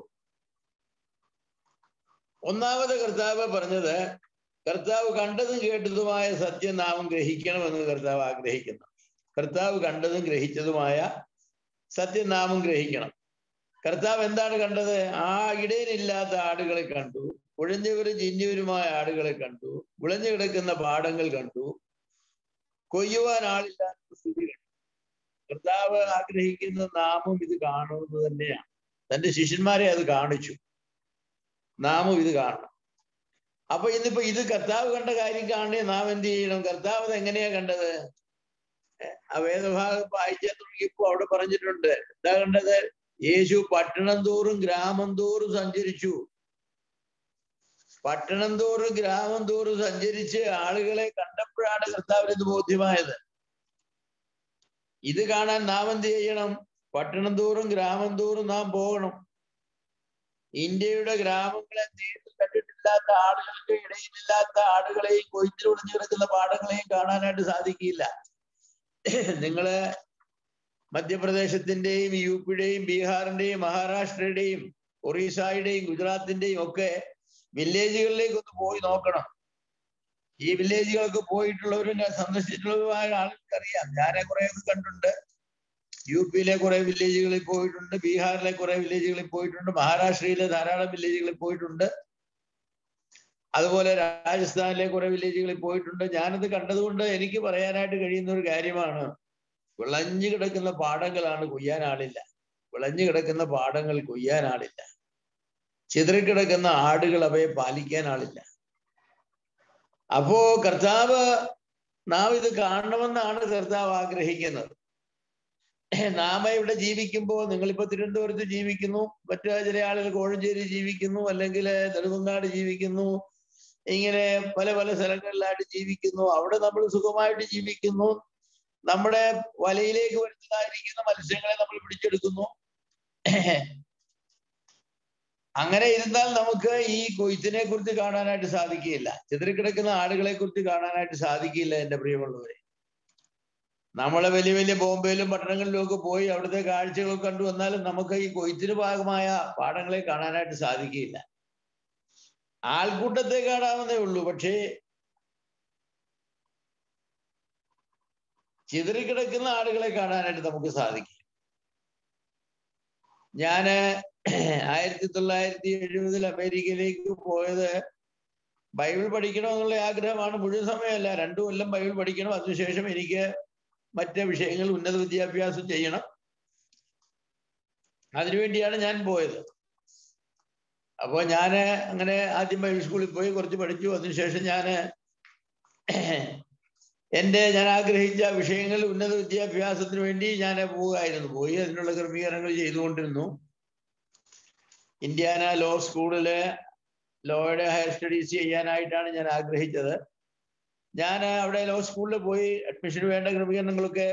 ഒന്നാമത് കർത്താവ് പറഞ്ഞത് കർത്താവ് കണ്ടതും കേട്ടതുമായ സത്യം നാം ഗ്രഹിക്കണമെന്ന് കർത്താവ് ആഗ്രഹിക്കുന്നു കർത്താവ് കണ്ടതും ഗ്രഹിച്ചതുമായ സത്യം നാമും ഗ്രഹിക്കണം കർത്താവ് എന്താണ് കണ്ടത് ആ ഇടയനില്ലാത്ത ആടുകളെ കണ്ടു കുഴഞ്ഞവരും ചിഞ്ഞവരുമായ ആടുകളെ കണ്ടു വിളഞ്ഞു കിടക്കുന്ന പാടങ്ങൾ കണ്ടു കൊയ്യുവാൻ ആളില്ലാത്ത സ്ഥിതി കണ്ടു കർത്താവ് ആഗ്രഹിക്കുന്ന നാമും ഇത് കാണുന്നത് തന്നെയാണ് തന്റെ ശിഷ്യന്മാരെ അത് കാണിച്ചു നാമും ഇത് കാണണം അപ്പൊ ഇന്നിപ്പോ ഇത് കർത്താവ് കണ്ട കാര്യം കാണണേ നാം എന്ത് ചെയ്യണം കർത്താവ് അത് എങ്ങനെയാ കണ്ടത് ആ വേദഭാഗം വായിച്ചാൽ തുടങ്ങിയപ്പോ അവിടെ പറഞ്ഞിട്ടുണ്ട് എന്താ കണ്ടത് യേശു പട്ടണം തോറും ഗ്രാമം തോറും സഞ്ചരിച്ചു പട്ടണം തോറും ഗ്രാമം തോറും സഞ്ചരിച്ച് ആളുകളെ കണ്ടപ്പോഴാണ് കർത്താവിന് ഇത് ബോധ്യമായത് ഇത് കാണാൻ നാം എന്ത് ചെയ്യണം പട്ടണം തോറും ഗ്രാമം തോറും നാം പോകണം ഇന്ത്യയുടെ ഗ്രാമങ്ങളെ നേരിൽ കണ്ടിട്ടില്ലാത്ത ആളുകൾക്ക് ഇടയിലില്ലാത്ത ആടുകളെയും കൊയ്ത്തിൽ ഒളിഞ്ഞു കിടക്കുന്ന പാടങ്ങളെയും കാണാനായിട്ട് സാധിക്കില്ല നിങ്ങള് മധ്യപ്രദേശത്തിന്റെയും യു പിയുടെയും ബീഹാറിന്റെയും മഹാരാഷ്ട്രയുടെയും ഒറീസയുടെയും ഗുജറാത്തിന്റെയും ഒക്കെ വില്ലേജുകളിലേക്ക് ഒന്ന് പോയി നോക്കണം ഈ വില്ലേജുകളൊക്കെ പോയിട്ടുള്ളവരും സന്ദർശിച്ചിട്ടുള്ളതുമായ ആൾക്കറിയാം ഞാനെ കുറെ ഒക്കെ കണ്ടിട്ടുണ്ട് യു പിയിലെ കുറെ വില്ലേജുകളിൽ പോയിട്ടുണ്ട് ബീഹാറിലെ കുറെ വില്ലേജുകളിൽ പോയിട്ടുണ്ട് മഹാരാഷ്ട്രയിലെ ധാരാളം വില്ലേജുകളിൽ പോയിട്ടുണ്ട് അതുപോലെ രാജസ്ഥാനിലെ കുറെ വില്ലേജുകളിൽ പോയിട്ടുണ്ട് ഞാനത് കണ്ടതുകൊണ്ട് എനിക്ക് പറയാനായിട്ട് കഴിയുന്ന ഒരു കാര്യമാണ് വിളഞ്ഞു കിടക്കുന്ന പാടങ്ങളാണ് കൊയ്യാൻ ആളില്ല വിളഞ്ഞു കിടക്കുന്ന പാടങ്ങൾ കൊയ്യാൻ ആളില്ല ചിതറിക്കിടക്കുന്ന ആടുകൾ അവയെ പാലിക്കാൻ ആളില്ല അപ്പോ കർത്താവ് നാം ഇത് കാണണമെന്നാണ് കർത്താവ് ആഗ്രഹിക്കുന്നത് നാമ ഇവിടെ ജീവിക്കുമ്പോൾ നിങ്ങളിപ്പോ തിരുവനന്തപുരത്ത് ജീവിക്കുന്നു മറ്റു ചില ആളുകൾ കോഴഞ്ചേരി ജീവിക്കുന്നു അല്ലെങ്കിൽ നെടുമങ്ങാട് ജീവിക്കുന്നു ഇങ്ങനെ പല പല സ്ഥലങ്ങളിലായിട്ട് ജീവിക്കുന്നു അവിടെ നമ്മൾ സുഖമായിട്ട് ജീവിക്കുന്നു നമ്മുടെ വലയിലേക്ക് വരുന്നതായിരിക്കുന്ന മത്സ്യങ്ങളെ നമ്മൾ പിടിച്ചെടുക്കുന്നു അങ്ങനെ ഇരുന്നാൽ നമുക്ക് ഈ കൊയ്ത്തിനെ കുറിച്ച് കാണാനായിട്ട് സാധിക്കില്ല ചിതറിക്കിടക്കുന്ന ആടുകളെ കുറിച്ച് കാണാനായിട്ട് സാധിക്കില്ല എന്റെ പ്രിയമുള്ളവരെ നമ്മളെ വലിയ വലിയ ബോംബെയിലും പട്ടണങ്ങളിലും ഒക്കെ പോയി അവിടുത്തെ കാഴ്ചകളൊക്കെ കണ്ടു വന്നാലും നമുക്ക് ഈ കൊയ്ത്തിന് ഭാഗമായ പാടങ്ങളെ കാണാനായിട്ട് സാധിക്കില്ല ആൾക്കൂട്ടത്തെ കാണാവുന്നേ ഉള്ളൂ പക്ഷേ ചിതറിക്കിടക്കുന്ന ആളുകളെ കാണാനായിട്ട് നമുക്ക് സാധിക്കും ഞാന് ആയിരത്തി തൊള്ളായിരത്തി എഴുപതിൽ അമേരിക്കയിലേക്ക് പോയത് ബൈബിൾ പഠിക്കണം എന്നുള്ള ആഗ്രഹമാണ് മുഴുവൻ സമയമല്ല രണ്ടു കൊല്ലം ബൈബിൾ പഠിക്കണം അതിനുശേഷം എനിക്ക് മറ്റ് വിഷയങ്ങൾ ഉന്നത വിദ്യാഭ്യാസം ചെയ്യണം അതിനുവേണ്ടിയാണ് ഞാൻ പോയത് അപ്പോൾ ഞാൻ അങ്ങനെ ആദ്യം ബൈബിൾ സ്കൂളിൽ പോയി കുറച്ച് പഠിച്ചു അതിനുശേഷം ഞാൻ എൻ്റെ ഞാൻ ആഗ്രഹിച്ച വിഷയങ്ങൾ ഉന്നത വിദ്യാഭ്യാസത്തിന് വേണ്ടി ഞാൻ പോവുകയായിരുന്നു പോയി അതിനുള്ള ക്രമീകരണങ്ങൾ ചെയ്തുകൊണ്ടിരുന്നു ഇന്ത്യാന ലോ സ്കൂളില് ലോയുടെ ഹയർ സ്റ്റഡീസ് ചെയ്യാനായിട്ടാണ് ഞാൻ ആഗ്രഹിച്ചത് ഞാൻ അവിടെ ലോ സ്കൂളിൽ പോയി അഡ്മിഷന് വേണ്ട ക്രമീകരണങ്ങളൊക്കെ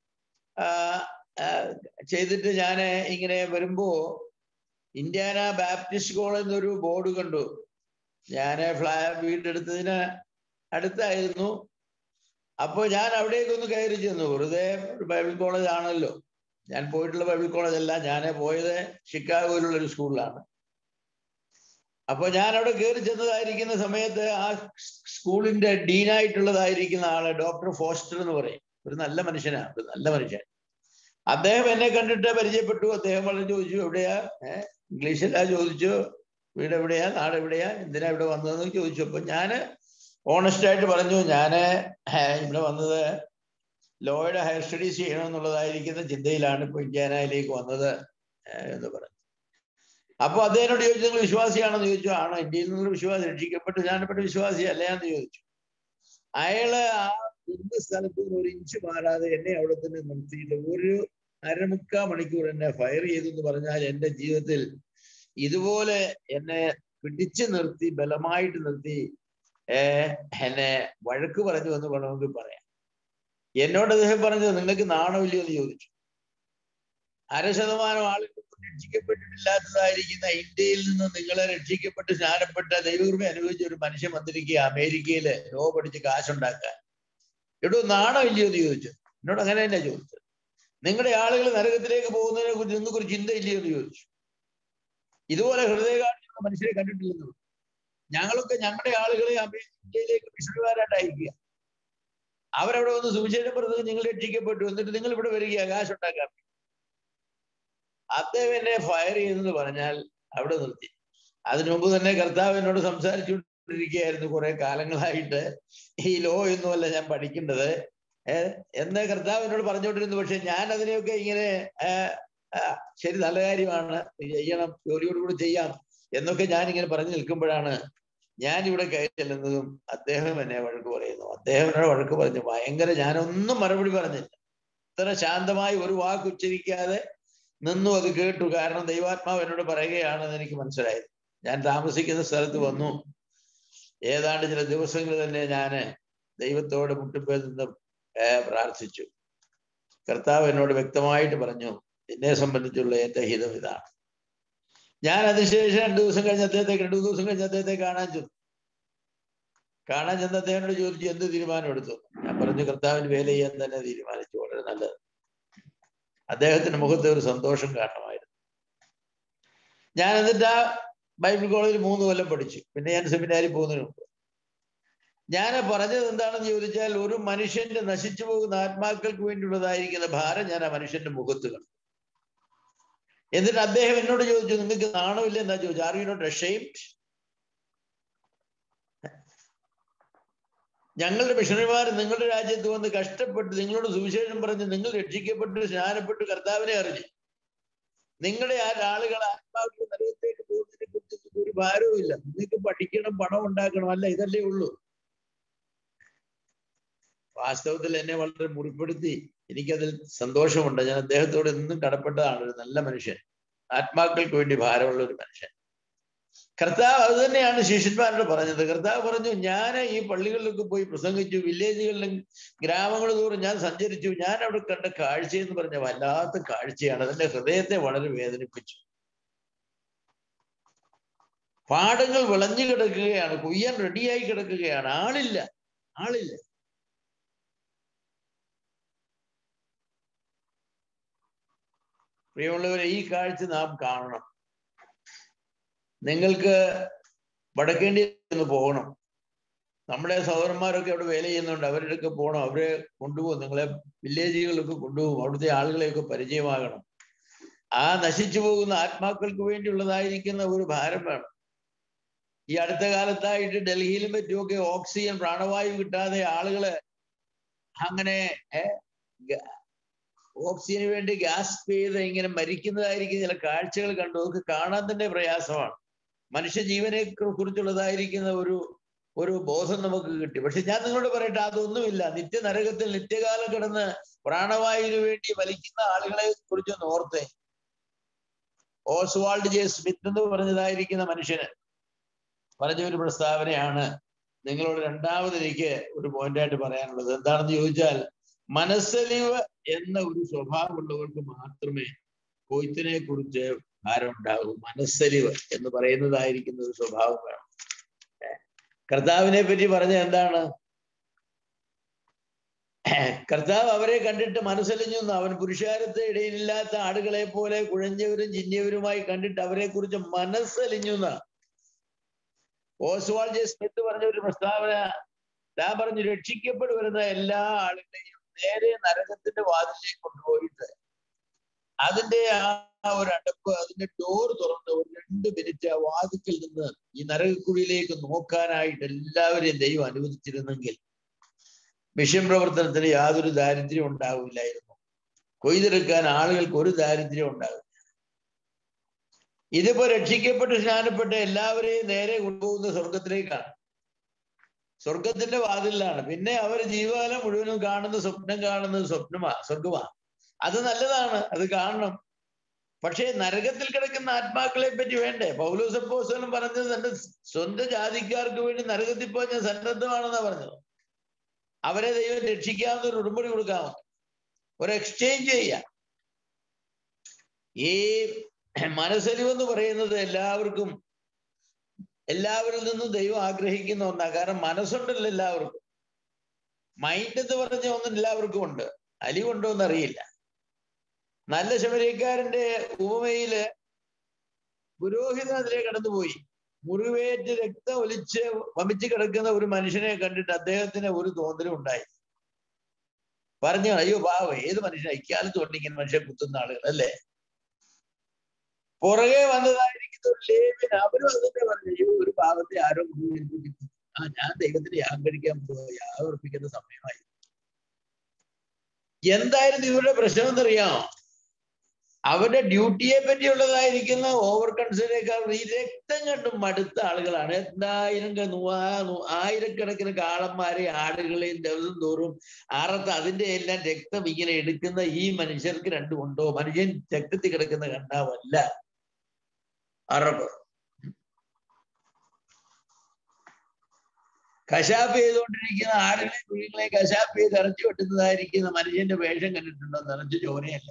ചെയ്തിട്ട് ഞാൻ ഇങ്ങനെ വരുമ്പോ ഇന്ത്യാന ബാപ്റ്റിസ്റ്റ് കോളേജ് എന്നൊരു ബോർഡ് കണ്ടു ഞാൻ ഫ്ലാ വീടെടുത്തതിന് അടുത്തായിരുന്നു അപ്പോൾ ഞാൻ അവിടേക്കൊന്ന് കയറി ചെന്നു വെറുതെ ബൈബിൾ കോളേജ് ആണല്ലോ ഞാൻ പോയിട്ടുള്ള ബൈബിൾ കോളേജ് അല്ല ഞാൻ പോയത് ഷിക്കാഗോയിലുള്ള ഒരു സ്കൂളിലാണ് അപ്പൊ ഞാൻ അവിടെ കയറി ചെന്നതായിരിക്കുന്ന സമയത്ത് ആ സ്കൂളിന്റെ ഡീനായിട്ടുള്ളതായിരിക്കുന്ന ആള് ഡോക്ടർ ഫോസ്റ്റർ എന്ന് പറയും ഒരു നല്ല മനുഷ്യനാണ് ഒരു നല്ല മനുഷ്യൻ അദ്ദേഹം എന്നെ കണ്ടിട്ട് പരിചയപ്പെട്ടു അദ്ദേഹം വളരെ ചോദിച്ചു എവിടെയാ ഏഹ് ഇംഗ്ലീഷിലാ ചോദിച്ചു വീട് എവിടെയാ നാട് എവിടെയാ എന്തിനാ ഇവിടെ വന്നതെന്ന് ചോദിച്ചു അപ്പൊ ഞാന് ഓണസ്റ്റ് ആയിട്ട് പറഞ്ഞു ഞാന് ഇവിടെ വന്നത് ലോയുടെ ഹയർ സ്റ്റഡീസ് ചെയ്യണമെന്നുള്ളതായിരിക്കുന്ന ചിന്തയിലാണ് ഇപ്പൊ ഇന്ത്യാനയിലേക്ക് വന്നത് എന്ന് പറഞ്ഞു അപ്പൊ അദ്ദേഹനോട് ചോദിച്ചു നിങ്ങൾ വിശ്വാസിയാണെന്ന് ചോദിച്ചു ആണോ ഇന്ത്യയിൽ നിന്നുള്ള വിശ്വാസി രക്ഷിക്കപ്പെട്ട് ഞാനപ്പെട്ട വിശ്വാസി അല്ലയാന്ന് ചോദിച്ചു അയാള് ആ ഇരുന്ന സ്ഥലത്ത് നിന്ന് ഒരു ഇഞ്ച് മാറാതെ എന്നെ അവിടെ തന്നെ നിർത്തിയിട്ട് ഒരു അരമുക്കാ മണിക്കൂർ എന്നെ ഫയർ ചെയ്തു എന്ന് പറഞ്ഞാൽ എന്റെ ജീവിതത്തിൽ ഇതുപോലെ എന്നെ പിടിച്ചു നിർത്തി ബലമായിട്ട് നിർത്തി ഏർ എന്നെ വഴക്ക് പറഞ്ഞു എന്ന് വേണമെങ്കിൽ പറയാം എന്നോട് അദ്ദേഹം പറഞ്ഞത് നിങ്ങൾക്ക് നാണമില്ലയോ എന്ന് ചോദിച്ചു അര ശതമാനം ആളുകൾ രക്ഷിക്കപ്പെട്ടിട്ടില്ലാത്തതായിരിക്കുന്ന ഇന്ത്യയിൽ നിന്ന് നിങ്ങളെ രക്ഷിക്കപ്പെട്ട് സ്നാനപ്പെട്ട ദൈവകൃപ അനുഭവിച്ച ഒരു മനുഷ്യൻ വന്നിരിക്കുക അമേരിക്കയില് ലോ പഠിച്ച് കാശുണ്ടാക്കാൻ എടോ നാണമില്ലയോ എന്ന് ചോദിച്ചു എന്നോട് അങ്ങനെ തന്നെ ചോദിച്ചത് നിങ്ങളുടെ ആളുകൾ നരകത്തിലേക്ക് പോകുന്നതിനെ കുറിച്ച് നിങ്ങൾക്ക് ഒരു ചിന്തയില്ലയോ എന്ന് ചോദിച്ചു ഇതുപോലെ ഹൃദയകാഠിനുള്ള മനുഷ്യരെ കണ്ടിട്ടില്ലെന്ന് ഞങ്ങളൊക്കെ ഞങ്ങളുടെ ആളുകളെ അമേരിക്കയിലേക്ക് മിഷണറിമാരായിട്ട് അയക്കുക അവരവിടെ വന്ന് സുവിശേഷം പറഞ്ഞത് നിങ്ങൾ രക്ഷിക്കപ്പെട്ടു എന്നിട്ട് നിങ്ങൾ ഇവിടെ വരിക കാശുണ്ടാക്കാൻ അദ്ദേഹം എന്നെ ഫയർ ചെയ്തെന്ന് പറഞ്ഞാൽ അവിടെ നിർത്തി അതിനു മുമ്പ് തന്നെ കർത്താവ് എന്നോട് സംസാരിച്ചുകൊണ്ടിരിക്കുകയായിരുന്നു കുറെ കാലങ്ങളായിട്ട് ഈ ലോ ഒന്നുമല്ല ഞാൻ പഠിക്കേണ്ടത് ഏഹ് എന്ന് കർത്താവ് എന്നോട് പറഞ്ഞുകൊണ്ടിരുന്നു പക്ഷെ ഞാൻ അതിനെയൊക്കെ ഇങ്ങനെ ശരി നല്ല കാര്യമാണ് ചെയ്യണം ജോലിയോടുകൂടി ചെയ്യാം എന്നൊക്കെ ഞാൻ ഇങ്ങനെ പറഞ്ഞു നിൽക്കുമ്പോഴാണ് ഞാൻ ഇവിടെ കയറി ചെല്ലുന്നതും അദ്ദേഹം എന്നെ വഴക്ക് പറയുന്നു അദ്ദേഹം എന്നോട് വഴക്ക് പറഞ്ഞു ഭയങ്കര ഞാനൊന്നും മറുപടി പറഞ്ഞില്ല ഇത്ര ശാന്തമായി ഒരു വാക്ക് ഉച്ചരിക്കാതെ നിന്നു അത് കേട്ടു കാരണം ദൈവാത്മാവ് എന്നോട് പറയുകയാണെന്ന് എനിക്ക് മനസ്സിലായത് ഞാൻ താമസിക്കുന്ന സ്ഥലത്ത് വന്നു ഏതാണ്ട് ചില ദിവസങ്ങൾ തന്നെ ഞാൻ ദൈവത്തോട് മുട്ടിപ്പോയി നിന്ന് പ്രാർത്ഥിച്ചു കർത്താവ് എന്നോട് വ്യക്തമായിട്ട് പറഞ്ഞു എന്നെ സംബന്ധിച്ചുള്ള എന്റെ ഹിതം ഇതാണ് ഞാൻ അതിനുശേഷം രണ്ടു ദിവസം കഴിഞ്ഞ അദ്ദേഹത്തെ രണ്ടു ദിവസം കഴിഞ്ഞ അദ്ദേഹത്തെ കാണാൻ ചെന്നു കാണാൻ ചെന്ന് അദ്ദേഹത്തോട് ചോദിച്ചു എന്ത് തീരുമാനം എടുത്തു ഞാൻ പറഞ്ഞു കർത്താവിന് വേല ചെയ്യാൻ തന്നെ തീരുമാനിച്ചു വളരെ നല്ലത് അദ്ദേഹത്തിന്റെ മുഖത്ത് ഒരു സന്തോഷം കാണണമായിരുന്നു ഞാൻ എന്നിട്ട് ആ ബൈബിൾ കോളേജിൽ മൂന്ന് കൊല്ലം പഠിച്ചു പിന്നെ ഞാൻ സെമിനാരിൽ പോകുന്നതിന് മുമ്പ് ഞാൻ പറഞ്ഞത് എന്താണെന്ന് ചോദിച്ചാൽ ഒരു മനുഷ്യന്റെ നശിച്ചു പോകുന്ന ആത്മാക്കൾക്ക് വേണ്ടിയുള്ളതായിരിക്കുന്ന ഭാരം ഞാൻ ആ മനുഷ്യന്റെ മുഖത്ത് കണ്ടു എന്നിട്ട് അദ്ദേഹം എന്നോട് ചോദിച്ചു നിങ്ങൾക്ക് നാണമില്ല എന്താ ചോദിച്ചു ആർ യു നോട്ട് അഷെയിംഡ് ഞങ്ങളുടെ മിഷണറിമാർ നിങ്ങളുടെ രാജ്യത്ത് വന്ന് കഷ്ടപ്പെട്ട് നിങ്ങളോട് സുവിശേഷം പറഞ്ഞ് നിങ്ങൾ രക്ഷിക്കപ്പെട്ട് സ്നാനപ്പെട്ട് കർത്താവിനെ അറിഞ്ഞു നിങ്ങളുടെ ആ ആളുകൾ ആത്മാവിന്റെ നരകത്തേക്ക് പോകുന്നതിനെ കുറിച്ച് ഒരു ഭാരവും ഇല്ല നിങ്ങൾക്ക് പഠിക്കണം പണം ഉണ്ടാക്കണം അല്ല ഇതല്ലേ ഉള്ളൂ വാസ്തവത്തിൽ എന്നെ വളരെ മുറിപ്പെടുത്തി എനിക്കതിൽ സന്തോഷമുണ്ട് ഞാൻ അദ്ദേഹത്തോട് എന്നും കടപ്പെട്ടതാണ് ഒരു നല്ല മനുഷ്യൻ ആത്മാക്കൾക്ക് വേണ്ടി ഭാരമുള്ള ഒരു മനുഷ്യൻ കർത്താവ് അത് തന്നെയാണ് ശിഷ്യന്മാരോട് പറഞ്ഞത് കർത്താവ് പറഞ്ഞു ഞാൻ ഈ പള്ളികളിലൊക്കെ പോയി പ്രസംഗിച്ചു വില്ലേജുകളിലും ഗ്രാമങ്ങൾ തോറും ഞാൻ സഞ്ചരിച്ചു ഞാൻ അവിടെ കണ്ട കാഴ്ച എന്ന് പറഞ്ഞ വല്ലാത്ത കാഴ്ചയാണ് അതിന്റെ ഹൃദയത്തെ വളരെ വേദനിപ്പിച്ചു പാടങ്ങൾ വിളഞ്ഞു കിടക്കുകയാണ് കൊയ്യാൻ റെഡിയായി കിടക്കുകയാണ് ആളില്ല ആളില്ല പ്രിയമുള്ളവരെ ഈ കാഴ്ച നാം കാണണം നിങ്ങൾക്ക് വടക്കേണ്ടി ഒന്ന് പോകണം നമ്മുടെ സഹോദരന്മാരൊക്കെ അവിടെ വേല ചെയ്യുന്നുണ്ട് അവരുടെയൊക്കെ പോകണം അവരെ കൊണ്ടുപോകും നിങ്ങളെ വില്ലേജുകളിലൊക്കെ കൊണ്ടുപോകും അവിടുത്തെ ആളുകളെയൊക്കെ പരിചയമാകണം ആ നശിച്ചു പോകുന്ന ആത്മാക്കൾക്ക് വേണ്ടിയുള്ളതായിരിക്കുന്ന ഒരു ഭാരം വേണം ഈ അടുത്ത കാലത്തായിട്ട് ഡൽഹിയിലും മറ്റുമൊക്കെ ഓക്സിജൻ പ്രാണവായു കിട്ടാതെ ആളുകള് അങ്ങനെ ഓക്സിജന് വേണ്ടി ഗ്യാസ് ചെയ്ത് ഇങ്ങനെ മരിക്കുന്നതായിരിക്കും ചില കാഴ്ചകൾ കണ്ടു അതൊക്കെ കാണാൻ തന്നെ പ്രയാസമാണ് മനുഷ്യ ജീവനെ കുറിച്ചുള്ളതായിരിക്കുന്ന ഒരു ഒരു ബോധം നമുക്ക് കിട്ടി പക്ഷെ ഞാൻ നിങ്ങളോട് പറയട്ടെ അതൊന്നുമില്ല നിത്യനരകത്തിൽ നിത്യകാലം കിടന്ന് പ്രാണവായുവിന് വേണ്ടി വലിക്കുന്ന ആളുകളെ കുറിച്ചൊന്ന് ഓർത്തേ ഓസ്വാൾഡ് ജെ സ്മിത്ത് എന്ന് പറഞ്ഞതായിരിക്കുന്ന മനുഷ്യന് പറഞ്ഞ ഒരു പ്രസ്താവനയാണ് നിങ്ങളോട് രണ്ടാമത് എനിക്ക് ഒരു പോയിന്റായിട്ട് പറയാനുള്ളത് എന്താണെന്ന് ചോദിച്ചാൽ മനസ്സലിവ് എന്ന ഒരു സ്വഭാവമുള്ളവർക്ക് മാത്രമേ കൊയ്ത്തിനെ കുറിച്ച് ഭാരം ഉണ്ടാകൂ മനസ്സലിവ് എന്ന് പറയുന്നതായിരിക്കുന്ന ഒരു സ്വഭാവം വേണം കർത്താവിനെ പറ്റി പറഞ്ഞ എന്താണ് കർത്താവ് അവരെ കണ്ടിട്ട് മനസ്സലിഞ്ഞു അവൻ പുരുഷാരത്തെ ഇടയിലില്ലാത്ത ആടുകളെ പോലെ കുഴഞ്ഞവരും ചിഞ്ഞവരുമായി കണ്ടിട്ട് അവരെ കുറിച്ച് മനസ്സലിഞ്ഞു ഓസ്വാൾ ജെ സ്മിത്ത് പറഞ്ഞ ഒരു പ്രസ്താവന ഞാൻ പറഞ്ഞു രക്ഷിക്കപ്പെടുവരുന്ന എല്ലാ ആളുകളെയും നേരെ നരകത്തിന്റെ വാതിലേക്ക് കൊണ്ടുപോയിട്ട് അതിന്റെ ആ ഒരു അടപ്പ് അതിന്റെ ഡോർ തുറന്ന് ഒരു രണ്ട് മിനിറ്റ് ആ വാതിക്കൽ നിന്ന് ഈ നരകക്കുഴിയിലേക്ക് നോക്കാനായിട്ട് എല്ലാവരെയും ദൈവം അനുവദിച്ചിരുന്നെങ്കിൽ മിഷൻ പ്രവർത്തനത്തിന് യാതൊരു ദാരിദ്ര്യം ഉണ്ടാവില്ലായിരുന്നു കൊയ്തെടുക്കാൻ ആളുകൾക്ക് ഒരു ദാരിദ്ര്യം ഉണ്ടാവില്ല ഇതിപ്പോ രക്ഷിക്കപ്പെട്ട് സ്നാനപ്പെട്ട എല്ലാവരെയും നേരെ കൊണ്ടുപോകുന്ന സ്വർഗത്തിലേക്കാണ് സ്വർഗത്തിന്റെ വാതിലാണ് പിന്നെ അവർ ജീവകാലം മുഴുവനും കാണുന്ന സ്വപ്നം കാണുന്നത് സ്വപ്നമാ സ്വർഗമാ അത് നല്ലതാണ് അത് കാണണം പക്ഷേ നരകത്തിൽ കിടക്കുന്ന ആത്മാക്കളെ പറ്റി വേണ്ടേ പൗലോസപ്പോസ്തലൻ പറഞ്ഞത് തന്റെ സ്വന്തം ജാതിക്കാർക്ക് വേണ്ടി നരകത്തിൽ പോയി ഞാൻ സന്നദ്ധമാണെന്നാ പറഞ്ഞത് അവരെ ദൈവം രക്ഷിക്കാവുന്ന ഒരു ഉടമ്പടി കൊടുക്കാവുന്ന ഒരു എക്സ്ചേഞ്ച് ചെയ്യാം ഈ മനസ്സലിവെന്ന് പറയുന്നത് എല്ലാവർക്കും എല്ലാവരിൽ നിന്നും ദൈവം ആഗ്രഹിക്കുന്ന ഒന്നാണ് കാരണം മനസ്സുണ്ടല്ലോ എല്ലാവർക്കും മൈൻഡ് എന്ന് പറഞ്ഞ ഒന്നും എല്ലാവർക്കും ഉണ്ട് അലിവുണ്ടോ എന്നറിയില്ല നല്ല ശബരിക്കാരന്റെ ഉപമയില് പുരോഹിതൻ അതിലെ കടന്നുപോയി മുറിവേറ്റ് രക്തം ഒലിച്ച് വമിച്ച് കിടക്കുന്ന ഒരു മനുഷ്യനെ കണ്ടിട്ട് അദ്ദേഹത്തിന് ഒരു തോന്നലും ഉണ്ടായി പറഞ്ഞു അയ്യോ പാവ ഏത് മനുഷ്യൻ ഇക്കാലത്ത് കൊണ്ടിങ്ങനെ മനുഷ്യൻ കുത്തുന്ന ആളുകൾ അല്ലേ പുറകെ വന്നതായിരിക്കുന്ന ഒരു ലേവ്യൻ അവരും അതിന്റെ പറഞ്ഞു അയ്യോ ഒരു പാവത്തെ ആരോ കൊണ്ടുപോയി ആ ഞാൻ ദൈവത്തിന് യാഗം കഴിക്കാൻ പോവുക യാഗം ഉറപ്പിക്കുന്ന സമയമായി എന്തായിരുന്നു ഇവരുടെ പ്രശ്നം എന്നറിയാമോ അവരുടെ ഡ്യൂട്ടിയെ പറ്റിയുള്ളതായിരിക്കുന്ന ഓവർ കൺസിഡറേക്കാൾ ഈ രക്തം കണ്ടും മടുത്ത ആളുകളാണ് എന്തായിരം ആയിരക്കണക്കിന് കാളന്മാരെ ആടുകളെയും ദിവസം തോറും അറത്ത് അതിന്റെ എല്ലാം രക്തം ഇങ്ങനെ എടുക്കുന്ന ഈ മനുഷ്യർക്ക് രണ്ടും ഉണ്ടോ മനുഷ്യൻ രക്തത്തിൽ കിടക്കുന്ന കണ്ടാവല്ല അറബ് കശാപ്പ് ചെയ്തുകൊണ്ടിരിക്കുന്ന ആടുകളെ കുഴികളെ കശാപ്പ് ചെയ്ത് ഇറച്ചി വെട്ടുന്നതായിരിക്കുന്ന മനുഷ്യന്റെ വേഷം കണ്ടിട്ടുണ്ടോ നിറച്ച് ചോരയല്ലേ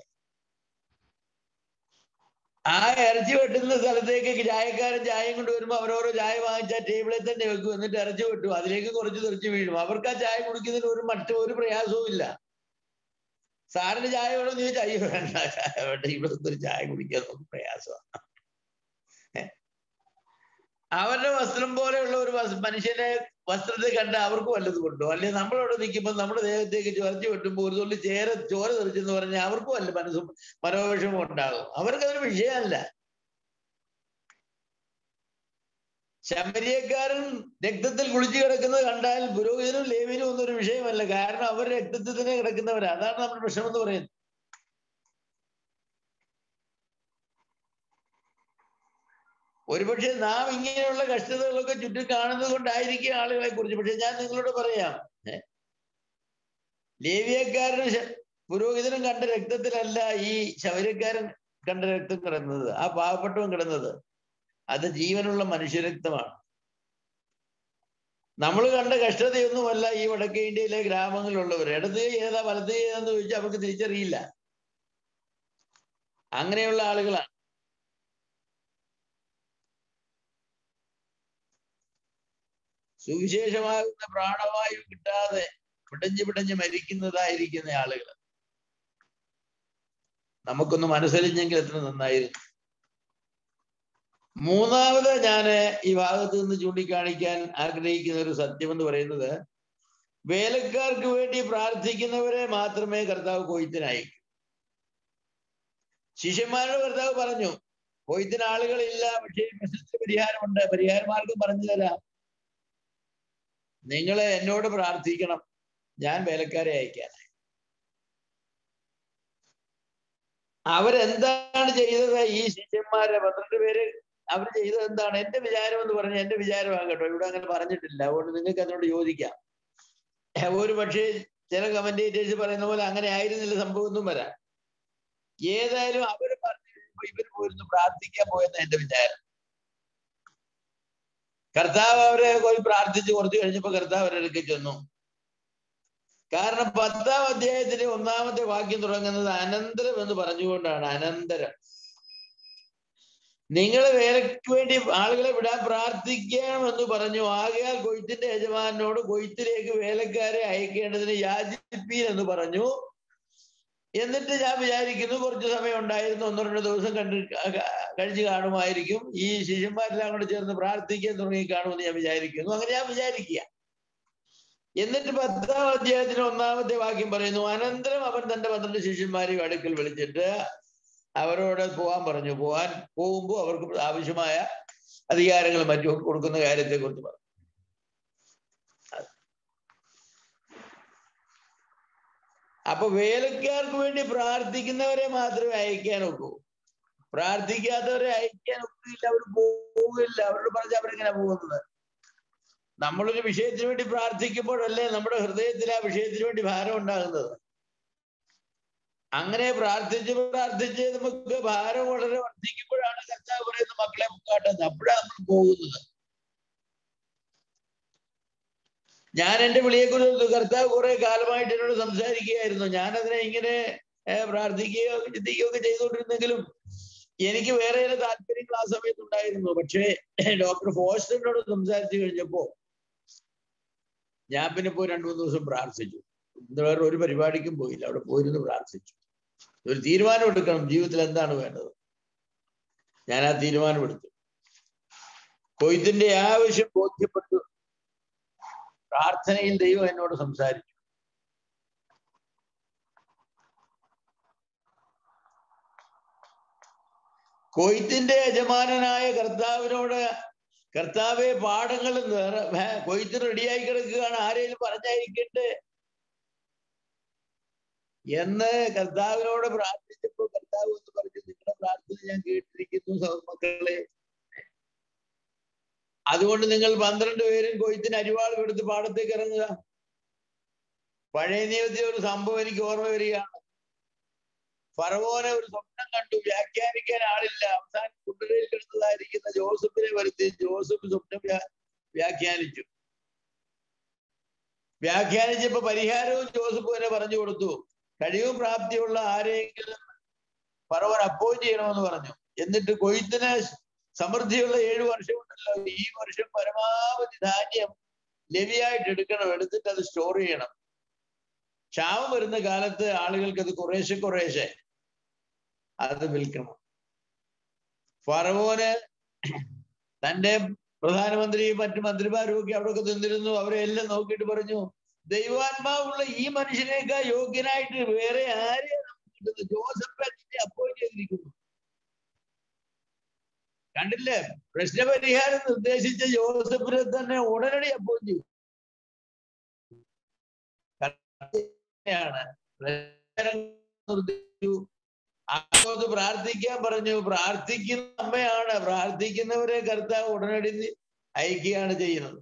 ആ ഇറച്ചി വെട്ടുന്ന സ്ഥലത്തേക്ക് ചായക്കാരൻ ചായയും കൊണ്ട് വരുമ്പോ അവരോരോ ചായ വാങ്ങിച്ചാൽ ടേബിളിൽ തന്നെ വെക്കും എന്നിട്ട് ഇറച്ചി വെട്ടും അതിലേക്ക് കുറച്ച് തെറിച്ച് വീഴും അവർക്ക് ആ ചായ കുടിക്കുന്നതിന് ഒരു മറ്റു ഒരു പ്രയാസവും ഇല്ല സാറിന് ചായ വേണമെന്ന് ചോദിച്ചാൽ അയ്യോ വേണ്ട ചായ വേണ്ട ഇവിടുത്തെ ഒരു ചായ കുടിക്കാൻ നമുക്ക് പ്രയാസമാണ് അവരുടെ വസ്ത്രം പോലെയുള്ള ഒരു മനുഷ്യനെ വസ്ത്രത്തെ കണ്ട അവർക്ക് വല്ലതും കൊണ്ടോ അല്ലെങ്കിൽ നമ്മളവിടെ നിൽക്കുമ്പോൾ നമ്മുടെ ദേഹത്തേക്ക് ചൊരച്ചു വെട്ടുമ്പോൾ ഒരു തുള്ളി ചേര ചോര തെറിച്ചെന്ന് പറഞ്ഞാൽ അവർക്കും വല്ല മനസ്സും മനോവിഷമം ഉണ്ടാകും അവർക്ക് അതൊരു വിഷയമല്ല ശമരിയക്കാരൻ രക്തത്തിൽ കുളിച്ചു കിടക്കുന്നത് കണ്ടാൽ പുരോഹിതനും ലേവിനും ഒന്നും ഒരു വിഷയമല്ല കാരണം അവർ രക്തത്തിൽ തന്നെ കിടക്കുന്നവരാ അതാണ് നമ്മുടെ പ്രശ്നം എന്ന് പറയുന്നത് ഒരുപക്ഷെ നാം ഇങ്ങനെയുള്ള കഷ്ടതകളൊക്കെ ചുറ്റും കാണുന്നത് കൊണ്ടായിരിക്കും ആളുകളെ കുറിച്ച് പക്ഷെ ഞാൻ നിങ്ങളോട് പറയാം ലേവിയക്കാരനും പുരോഹിതനും കണ്ട രക്തത്തിലല്ല ഈ ശൗര്യക്കാരൻ കണ്ട രക്തം കിടന്നത് ആ പാവപ്പെട്ടവൻ കിടന്നത് അത് ജീവനുള്ള മനുഷ്യരക്തമാണ് നമ്മൾ കണ്ട കഷ്ടതയൊന്നുമല്ല ഈ വടക്കേ ഇന്ത്യയിലെ ഗ്രാമങ്ങളിലുള്ളവർ ഇടത് ഏതാ വലത് ഏതാന്ന് ചോദിച്ചാൽ അവർക്ക് തിരിച്ചറിയില്ല അങ്ങനെയുള്ള ആളുകളാണ് സുവിശേഷമാകുന്ന പ്രാണവായു കിട്ടാതെ പിടഞ്ഞു പിടഞ്ഞ് മരിക്കുന്നതായിരിക്കുന്ന ആളുകൾ നമുക്കൊന്ന് മനസ്സലിഞ്ഞെങ്കിൽ എത്ര നന്നായിരുന്നു മൂന്നാമത് ഞാൻ ഈ ഭാഗത്ത് നിന്ന് ചൂണ്ടിക്കാണിക്കാൻ ആഗ്രഹിക്കുന്ന ഒരു സത്യം എന്ന് പറയുന്നത് വേലക്കാർക്ക് വേണ്ടി പ്രാർത്ഥിക്കുന്നവരെ മാത്രമേ കർത്താവ് കൊയ്ത്തിനയക്കൂ ശിഷ്യന്മാരോട് കർത്താവ് പറഞ്ഞു കൊയ്ത്തിന് ആളുകളില്ല പക്ഷേ പ്രശ്നത്തിന് പരിഹാരമുണ്ട് പരിഹാരമാർഗം പറഞ്ഞു തരാം നിങ്ങൾ എന്നോട് പ്രാർത്ഥിക്കണം ഞാൻ വേലക്കാരെ അയക്കാൻ അവരെന്താണ് ചെയ്തത് ഈ ശിഷ്യന്മാരെ പന്ത്രണ്ട് പേര് അവർ ചെയ്തത് എന്താണ് എന്റെ വിചാരം എന്ന് പറഞ്ഞാൽ എന്റെ വിചാരമാണ് കേട്ടോ ഇവിടെ അങ്ങനെ പറഞ്ഞിട്ടില്ല അതുകൊണ്ട് നിങ്ങൾക്ക് അതിനോട് യോജിക്കാം ഒരു പക്ഷേ ചില കമന്റേറ്റേഴ്സ് പറയുന്ന പോലെ അങ്ങനെ ആയിരുന്നില്ല സംഭവം ഒന്നും വരാം ഏതായാലും അവർ പറഞ്ഞു ഇവർ പോയിരുന്നു പ്രാർത്ഥിക്കാൻ പോയെന്ന് എന്റെ വിചാരം കർത്താവ് അവരെ പോയി പ്രാർത്ഥിച്ച് കുറച്ച് കഴിഞ്ഞപ്പോ കർത്താവ് അവരുടെ ചെന്നു കാരണം പത്താം അധ്യായത്തിന്റെ ഒന്നാമത്തെ വാക്യം തുടങ്ങുന്നത് അനന്തരം എന്ന് പറഞ്ഞുകൊണ്ടാണ് അനന്തരം നിങ്ങൾ വേലയ്ക്ക് വേണ്ടി ആളുകളെ വിടാൻ പ്രാർത്ഥിക്കണം എന്ന് പറഞ്ഞു ആകയാൽ കൊയ്ത്തിന്റെ യജമാനോട് കൊയ്ത്തിലേക്ക് വേലക്കാരെ അയക്കേണ്ടതിന് യാചിപ്പീൻ എന്ന് പറഞ്ഞു എന്നിട്ട് ഞാൻ വിചാരിക്കുന്നു കുറച്ച് സമയം ഉണ്ടായിരുന്നു ഒന്നോ രണ്ടോ ദിവസം കണ്ട് കഴിച്ചു കാണുമായിരിക്കും ഈ ശിഷ്യന്മാരെല്ലാം കൂടെ ചേർന്ന് പ്രാർത്ഥിക്കാൻ തുടങ്ങി കാണുമെന്ന് ഞാൻ വിചാരിക്കുന്നു അങ്ങനെ ഞാൻ വിചാരിക്കുക എന്നിട്ട് പത്താം അധ്യായത്തിന് ഒന്നാമത്തെ വാക്യം പറയുന്നു അനന്തരം അവൻ തന്റെ പന്ത്രണ്ട് ശിഷ്യന്മാരെയും അടുക്കൽ വിളിച്ചിട്ട് അവരോട് പോകാൻ പറഞ്ഞു പോകാൻ പോകുമ്പോൾ അവർക്ക് ആവശ്യമായ അധികാരങ്ങൾ മറ്റും കൊടുക്കുന്ന കാര്യത്തെ കുറിച്ച് പറഞ്ഞു അപ്പൊ വേലക്കാർക്ക് വേണ്ടി പ്രാർത്ഥിക്കുന്നവരെ മാത്രമേ അയക്കാൻ ഒക്കൂ പ്രാർത്ഥിക്കാത്തവരെ അയക്കാൻ ഒക്കില്ല അവർ പോകില്ല അവരോട് പറഞ്ഞ അവരെങ്ങനെ പോകുന്നത് നമ്മളൊരു വിഷയത്തിന് വേണ്ടി പ്രാർത്ഥിക്കുമ്പോഴല്ലേ നമ്മുടെ ഹൃദയത്തിൽ ആ വിഷയത്തിന് വേണ്ടി ഭാരം ഉണ്ടാകുന്നത് അങ്ങനെ പ്രാർത്ഥിച്ച് പ്രാർത്ഥിച്ച് നമുക്ക് ഭാരം വളരെ വർദ്ധിക്കുമ്പോഴാണ് കർത്താവ് പറയുന്ന മക്കളെ മുക്കാട്ടുന്നത് അപ്പോഴാണ് നമ്മൾ പോകുന്നത് ഞാൻ എന്റെ വിളിയെക്കുറിച്ച് കർത്താവ് കുറെ കാലമായിട്ട് എന്നോട് സംസാരിക്കുകയായിരുന്നു ഞാനതിനെ ഇങ്ങനെ പ്രാർത്ഥിക്കുകയോ ചിന്തിക്കുകയോ ഒക്കെ ചെയ്തുകൊണ്ടിരുന്നെങ്കിലും എനിക്ക് വേറെ ചില താല്പര്യങ്ങൾ ആ സമയത്ത് ഉണ്ടായിരുന്നു പക്ഷേ ഡോക്ടർ ഫോസ്റ്ററിനോട് സംസാരിച്ചു കഴിഞ്ഞപ്പോ ഞാൻ പിന്നെ പോയി രണ്ടു മൂന്ന് ദിവസം പ്രാർത്ഥിച്ചു വേറെ ഒരു പരിപാടിക്കും പോയില്ല അവിടെ പോയിരുന്നു പ്രാർത്ഥിച്ചു ഒരു തീരുമാനം എടുക്കണം ജീവിതത്തിൽ എന്താണ് വേണ്ടത് ഞാൻ ആ തീരുമാനമെടുത്തു കൊയ്ത്തിന്റെ ആവശ്യം ബോധ്യപ്പെട്ടു പ്രാർത്ഥനയിൽ ദൈവം എന്നോട് സംസാരിച്ചു കൊയ്ത്തിന്റെ യജമാനനായ കർത്താവിനോട് കർത്താവെ പാടങ്ങൾ കൊയ്ത്ത് റെഡിയായി കിടക്കുകയാണ് ആരെങ്കിലും പറഞ്ഞയക്കട്ടെ എന്ന് കർത്താവിനോട് പ്രാർത്ഥിച്ചപ്പോൾ കർത്താവ് എന്ന് പറഞ്ഞു നിങ്ങളുടെ പ്രാർത്ഥന ഞാൻ കേട്ടിരിക്കുന്നു മക്കളെ അതുകൊണ്ട് നിങ്ങൾ പന്ത്രണ്ട് പേരും കൊയ്ത്തിന് അരിവാൾ കൊടുത്ത് പാടത്തേക്ക് ഇറങ്ങുക പഴയ നിയമത്തിലെ ഒരു സംഭവം എനിക്ക് ഓർമ്മ വരികയാണ് ഫറവോനെ ഒരു സ്വപ്നം കണ്ടു വ്യാഖ്യാനിക്കാൻ ആളില്ല അവസാനം കുതിരയിൽ കിടന്നതായിരിക്കുന്ന ജോസഫിനെ വരുത്തി ജോസഫ് സ്വപ്നം വ്യാഖ്യാനിച്ചു വ്യാഖ്യാനിച്ചപ്പോ പരിഹാരവും ജോസഫ് തന്നെ പറഞ്ഞു കൊടുത്തു കഴിവും പ്രാപ്തിയുള്ള ആരെങ്കിലും ഫറവോൻ അപ്പോയിന്റ് ചെയ്യണമെന്ന് പറഞ്ഞു എന്നിട്ട് കൊയ്ത്തിന് സമൃദ്ധിയുള്ള ഏഴു വർഷമുണ്ടല്ലോ ഈ വർഷം പരമാവധി ധാന്യം ലവിയായിട്ട് എടുക്കണം എടുത്തിട്ട് അത് സ്റ്റോർ ചെയ്യണം ക്ഷാമം വരുന്ന കാലത്ത് ആളുകൾക്ക് അത് കുറേശ്ശെ കുറേശ്ശെ അത് വിൽക്കണം ഫറവോന് തന്റെ പ്രധാനമന്ത്രിയും മറ്റു മന്ത്രിമാരും ഒക്കെ അവിടെ ഒക്കെ നിന്നിരുന്നു അവരെ എല്ലാം നോക്കിയിട്ട് പറഞ്ഞു ദൈവാത്മാവുള്ള ഈ മനുഷ്യനേക്കാൾ യോഗ്യനായിട്ട് വേറെ ആരെയാണ് കിട്ടുന്നത് ജോസഫ് അപ്പോയിന്റ് ചെയ്തിരിക്കുന്നു കണ്ടില്ലേ പ്രശ്നപരിഹാരം നിർദ്ദേശിച്ച ജോസഫിനെ തന്നെ ഉടനടി അപ്പോയിന്റ് ചെയ്തു അങ്ങോട്ട് പ്രാർത്ഥിക്കാൻ പറഞ്ഞു പ്രാർത്ഥിക്കുന്ന അമ്മയാണ് പ്രാർത്ഥിക്കുന്നവരെ കർത്താവ് ഉടനടി അയക്കുകയാണ് ചെയ്യുന്നത്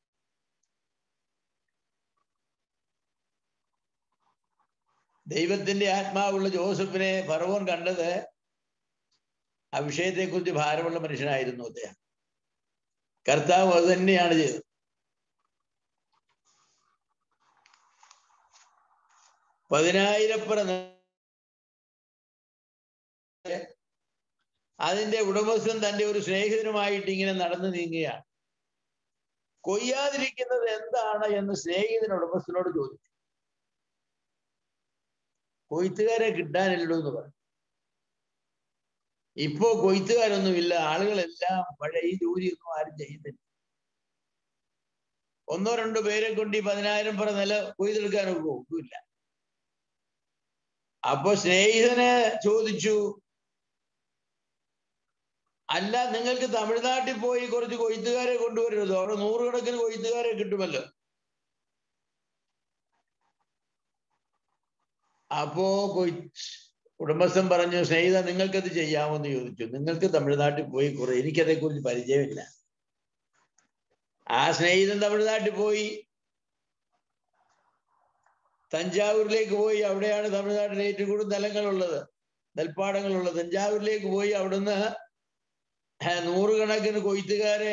ദൈവത്തിന്റെ ആത്മാവുള്ള ജോസഫിനെ ഫറവോൻ കണ്ടത് ആ വിഷയത്തെക്കുറിച്ച് ഭാരമുള്ള മനുഷ്യനായിരുന്നു അദ്ദേഹം കർത്താവ് അത് തന്നെയാണ് ചെയ്തത് പതിനായിരപ്പുറ അതിന്റെ ഉടമസ്ഥൻ തന്റെ ഒരു സ്നേഹിതനുമായിട്ട് ഇങ്ങനെ നടന്നു നീങ്ങുകയാണ് കൊയ്യാതിരിക്കുന്നത് എന്താണ് എന്ന് സ്നേഹിതൻ ഉടമസ്ഥനോട് ചോദിച്ചു കൊയ്ത്തുകാരെ കിട്ടാനില്ലല്ലോ എന്ന് പറഞ്ഞു ഇപ്പോ കൊയ്ത്തുകാരൊന്നുമില്ല ആളുകളെല്ലാം പഴയ ഈ ജോലിയൊന്നും ആരും ചെയ്യുന്നില്ല ഒന്നോ രണ്ടോ പേരെ കൊണ്ട് ഈ പതിനായിരം പറ നില കൊയ്തെടുക്കാനൊക്കെ ഒക്കില്ല അപ്പൊ സ്നേഹിതന് ചോദിച്ചു അല്ല നിങ്ങൾക്ക് തമിഴ്നാട്ടിൽ പോയി കുറച്ച് കൊയ്ത്തുകാരെ കൊണ്ടുവരുമല്ലോ അവിടെ നൂറുകണക്കിന് കൊയ്ത്തുകാരെ കിട്ടുമല്ലോ അപ്പോ കൊയ് ഉടമസ്ഥൻ പറഞ്ഞു സ്നേഹിത നിങ്ങൾക്കത് ചെയ്യാമെന്ന് ചോദിച്ചു നിങ്ങൾക്ക് തമിഴ്നാട്ടിൽ പോയി കുറെ എനിക്കതേക്കുറിച്ച് പരിചയമില്ല ആ സ്നേഹിതൻ തമിഴ്നാട്ടിൽ പോയി തഞ്ചാവൂരിലേക്ക് പോയി അവിടെയാണ് തമിഴ്നാട്ടിലെ ഏറ്റവും കൂടുതൽ നിലങ്ങളുള്ളത് നെൽപ്പാടങ്ങളുള്ളത് തഞ്ചാവൂരിലേക്ക് പോയി അവിടുന്ന് നൂറുകണക്കിന് കൊയ്ത്തുകാരെ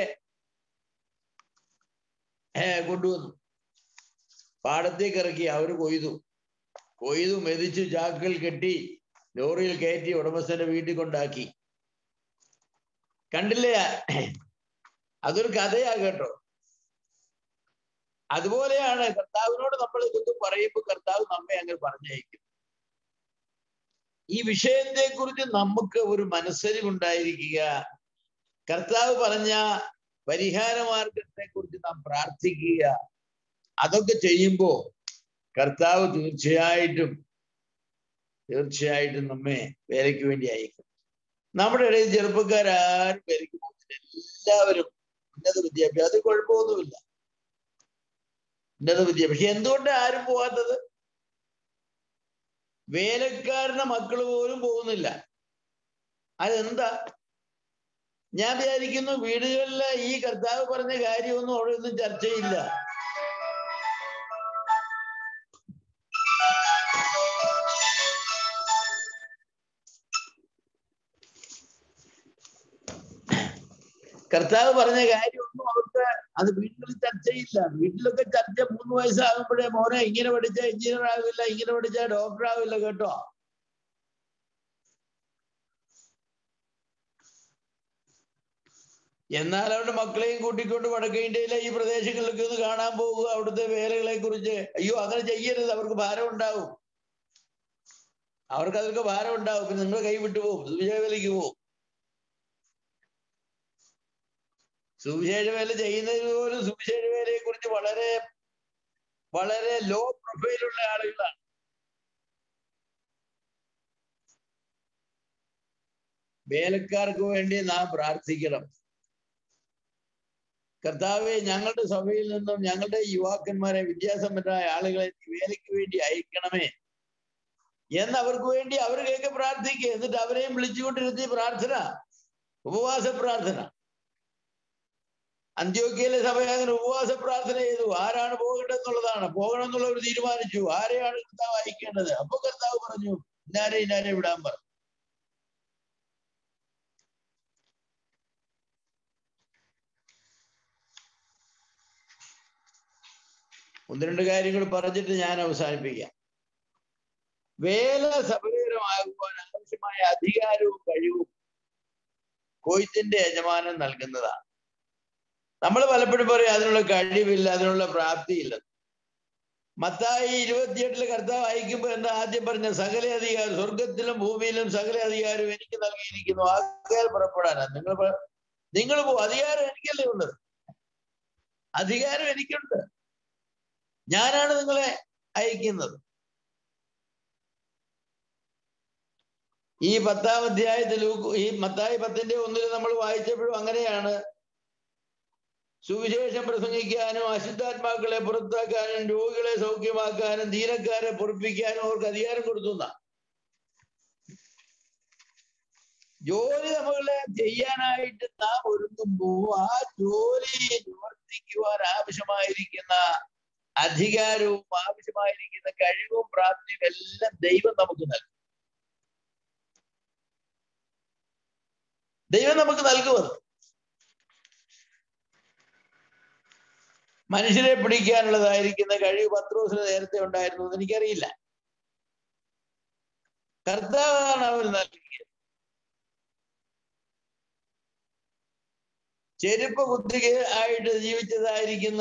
കൊണ്ടുവന്നു പാടത്തേക്ക് ഇറക്കി അവര് കൊയ്തു കൊയ്തു മെതിച്ചു ചാക്കുകൾ കെട്ടി ലോറിയിൽ കയറ്റി ഉടമസ്ഥന്റെ വീട്ടിൽ കൊണ്ടാക്കി കണ്ടില്ലേ അതൊരു കഥയാ കേട്ടോ അതുപോലെയാണ് കർത്താവിനോട് നമ്മൾ ഇതൊന്നും പറയുമ്പോൾ കർത്താവ് നമ്മെ അങ്ങനെ പറഞ്ഞയക്കും ഈ വിഷയത്തെ കുറിച്ച് നമുക്ക് ഒരു മനസ്സരിവുണ്ടായിരിക്കുക കർത്താവ് പറഞ്ഞ പരിഹാര മാർഗത്തെ കുറിച്ച് നാം പ്രാർത്ഥിക്കുക അതൊക്കെ ചെയ്യുമ്പോ കർത്താവ് തീർച്ചയായിട്ടും തീർച്ചയായിട്ടും നമ്മെ വേലയ്ക്ക് വേണ്ടി അയക്കും നമ്മുടെ ഇടയിൽ ചെറുപ്പക്കാരും വേലയ്ക്ക് പോകുന്നില്ല എല്ലാവരും ഉന്നത വിദ്യാഭ്യാസം അത് കുഴപ്പമൊന്നുമില്ല ഉന്നത വിദ്യ പക്ഷെ എന്തുകൊണ്ട് ആരും പോകാത്തത് വേലക്കാരന്റെ മക്കൾ പോലും പോകുന്നില്ല അതെന്താ ഞാൻ വിചാരിക്കുന്നു വീടുകളിലെ ഈ കർത്താവ് പറഞ്ഞ കാര്യമൊന്നും അവിടെ ഒന്നും ചർച്ചയില്ല കർത്താവ് പറഞ്ഞ കാര്യമൊന്നും അവർക്ക് അത് വീട്ടിൽ ചർച്ചയില്ല വീട്ടിലൊക്കെ ചർച്ച മൂന്ന് വയസ്സാകുമ്പോഴേ മോനെ ഇങ്ങനെ പഠിച്ച എഞ്ചിനീയർ ആവില്ല ഇങ്ങനെ പഠിച്ച ഡോക്ടർ ആവില്ല കേട്ടോ എന്നാൽ അവരുടെ മക്കളെയും കൂട്ടിക്കൊണ്ട് വടക്കേ ഇന്ത്യയിലെ ഈ പ്രദേശങ്ങളിലേക്ക് ഒന്ന് കാണാൻ പോകുക അവിടുത്തെ വേലകളെ കുറിച്ച് അയ്യോ അങ്ങനെ ചെയ്യരുത് അവർക്ക് ഭാരം ഉണ്ടാവും അവർക്ക് അതൊക്കെ ഭാരം ഉണ്ടാവും പിന്നെ നിങ്ങൾ കൈ വിട്ടു പോകും സുവിശേഷ വേലയ്ക്ക് പോകും സുവിശേഷ വേല ചെയ്യുന്നതിന് പോലും സുവിശേഷ വേലയെ കുറിച്ച് വളരെ വളരെ ലോ പ്രൊഫൈലുള്ള ആളുകളാണ് വേലക്കാർക്ക് വേണ്ടി നാം പ്രാർത്ഥിക്കണം കർത്താവെ ഞങ്ങളുടെ സഭയിൽ നിന്നും ഞങ്ങളുടെ യുവാക്കന്മാരെ വിദ്യാസമ്പന്നരായ ആളുകളെ വേലയ്ക്ക് വേണ്ടി അയക്കണമേ എന്ന് അവർക്ക് വേണ്ടി അവർ കേൾക്കെ പ്രാർത്ഥിക്കുക എന്നിട്ട് അവരെയും വിളിച്ചുകൊണ്ടിരുത്തി പ്രാർത്ഥന ഉപവാസ പ്രാർത്ഥന അന്ത്യോക്കിയയിലെ സഭ അങ്ങനെ ഉപവാസ പ്രാർത്ഥന ചെയ്തു ആരാണ് പോകേണ്ടതെന്നുള്ളതാണ് പോകണം എന്നുള്ളവർ തീരുമാനിച്ചു ആരെയാണ് കർത്താവ് അയക്കേണ്ടത് അപ്പൊ കർത്താവ് പറഞ്ഞു ഇന്നാരെ ഇന്നാരെ വിടാൻ പറഞ്ഞു ഒന്ന് രണ്ട് കാര്യങ്ങൾ പറഞ്ഞിട്ട് ഞാൻ അവസാനിപ്പിക്കാം വേല സഫലകരമാകുവാൻ ആവശ്യമായ അധികാരവും കഴിവും കൊയ്ത്തിന്റെ യജമാനൻ നൽകുന്നതാണ് നമ്മൾ പലപ്പോഴും പറയും അതിനുള്ള കഴിവില്ല അതിനുള്ള പ്രാപ്തിയില്ല മത്തായി ഇരുപത്തിയെട്ടില് കർത്താവ് അയക്കുമ്പോൾ എന്താ ആദ്യം പറഞ്ഞ സകല അധികാരം സ്വർഗത്തിലും ഭൂമിയിലും സകല അധികാരവും എനിക്ക് നൽകിയിരിക്കുന്നു ആൾക്കാർ പുറപ്പെടാനാ നിങ്ങൾ നിങ്ങൾ പോ അധികാരം എനിക്കല്ലേ ഉള്ളത് അധികാരം എനിക്കുണ്ട് ഞാനാണ് നിങ്ങളെ അയക്കുന്നത് ഈ പത്താം അധ്യായത്തിൽ ഈ മത്തായി പത്തിന്റെ ഒന്നിൽ നമ്മൾ വായിച്ചപ്പോഴും അങ്ങനെയാണ് സുവിശേഷം പ്രസംഗിക്കാനും അശുദ്ധാത്മാക്കളെ പുറത്താക്കാനും രോഗികളെ സൗഖ്യമാക്കാനും ദീനക്കാരെ പൊറപ്പിക്കാനും അവർക്ക് അധികാരം കൊടുത്തു ജോലി നമ്മളെ ചെയ്യാനായിട്ട് നാം ഒരുങ്ങുമ്പോ ആ ജോലി നിവർത്തിക്കുവാൻ ആവശ്യമായിരിക്കുന്ന അധികാരവും ആവശ്യമായിരിക്കുന്ന കഴിവും പ്രാപ്തിയും എല്ലാം ദൈവം നമുക്ക് നൽകും ദൈവം നമുക്ക് നൽകുമത് മനുഷ്യരെ പിടിക്കാനുള്ളതായിരിക്കുന്ന കഴിവ് പത്രോസിന് നേരത്തെ ഉണ്ടായിരുന്നു എന്ന് എനിക്കറിയില്ല കർത്താവാണ് അവർ നൽകിയത് ചെരുപ്പ് കുത്തിക ആയിട്ട് ജീവിച്ചതായിരിക്കുന്ന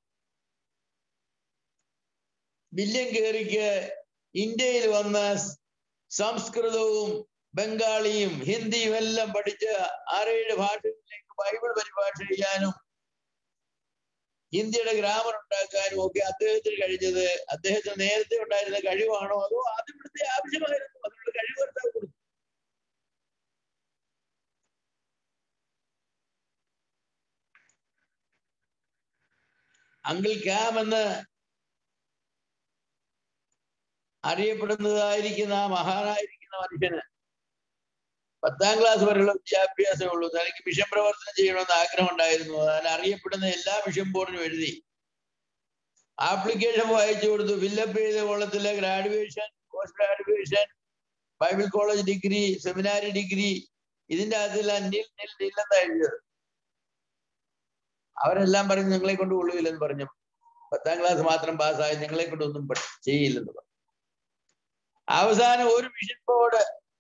വില്യം കേറിക്ക് ഇന്ത്യയിൽ വന്ന് സംസ്കൃതവും ബംഗാളിയും ഹിന്ദിയും എല്ലാം പഠിച്ച് ആറേഴ് ഭാഷകളിലേക്ക് ബൈബിൾ പരിഭാഷ ചെയ്യാനും ഹിന്ദിയുടെ ഗ്രാമർ ഉണ്ടാക്കാനും ഒക്കെ അദ്ദേഹത്തിന് കഴിഞ്ഞത് അദ്ദേഹത്തിന് നേരത്തെ ഉണ്ടായിരുന്ന കഴിവാണോ അതോ അത് ഇവിടുത്തെ ആവശ്യമായിരുന്നു അതിനുള്ള കഴിവ് കർത്താവ് കൊടുത്തു അങ്കിൾ ക്യാം എന്ന് അറിയപ്പെടുന്നതായിരിക്കുന്ന ആ മഹാനായിരിക്കുന്ന മനുഷ്യന് പത്താം ക്ലാസ് വരെയുള്ള വിദ്യാഭ്യാസമേ ഉള്ളൂ തനിക്ക് മിഷൻ പ്രവർത്തനം ചെയ്യണമെന്ന് ആഗ്രഹം ഉണ്ടായിരുന്നു അതിന് അറിയപ്പെടുന്ന എല്ലാ മിഷൻ ബോർഡിനും എഴുതി ആപ്ലിക്കേഷൻ വായിച്ചു കൊടുത്തു ഫില്ലപ്പ് ചെയ്ത കോളത്തിലെ graduation post graduation Bible college degree seminary degree ഇതിന്റെ അകത്തെല്ലാം നിൽ നിൽ നില്ലെന്നാ എഴുതിയത് അവരെല്ലാം പറഞ്ഞു നിങ്ങളെ കൊണ്ട് കൊള്ളുകയില്ലെന്ന് പറഞ്ഞു പത്താം ക്ലാസ് മാത്രം പാസ്സായി നിങ്ങളെ കൊണ്ടൊന്നും ചെയ്യില്ലെന്ന് പറഞ്ഞു അവസാനം ഒരു മിഷൻ ബോർഡ്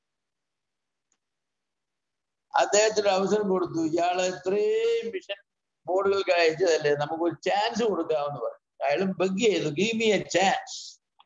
അദ്ദേഹത്തിന് അവസരം കൊടുത്തു ഇയാൾ ഇത്രയും മിഷൻ ബോർഡുകൾക്ക് അയച്ചതല്ലേ നമുക്ക് ഒരു ചാൻസ് കൊടുക്കാമെന്ന് പറഞ്ഞു അയാൾ ബഗ് ചെയ്തു give me a chance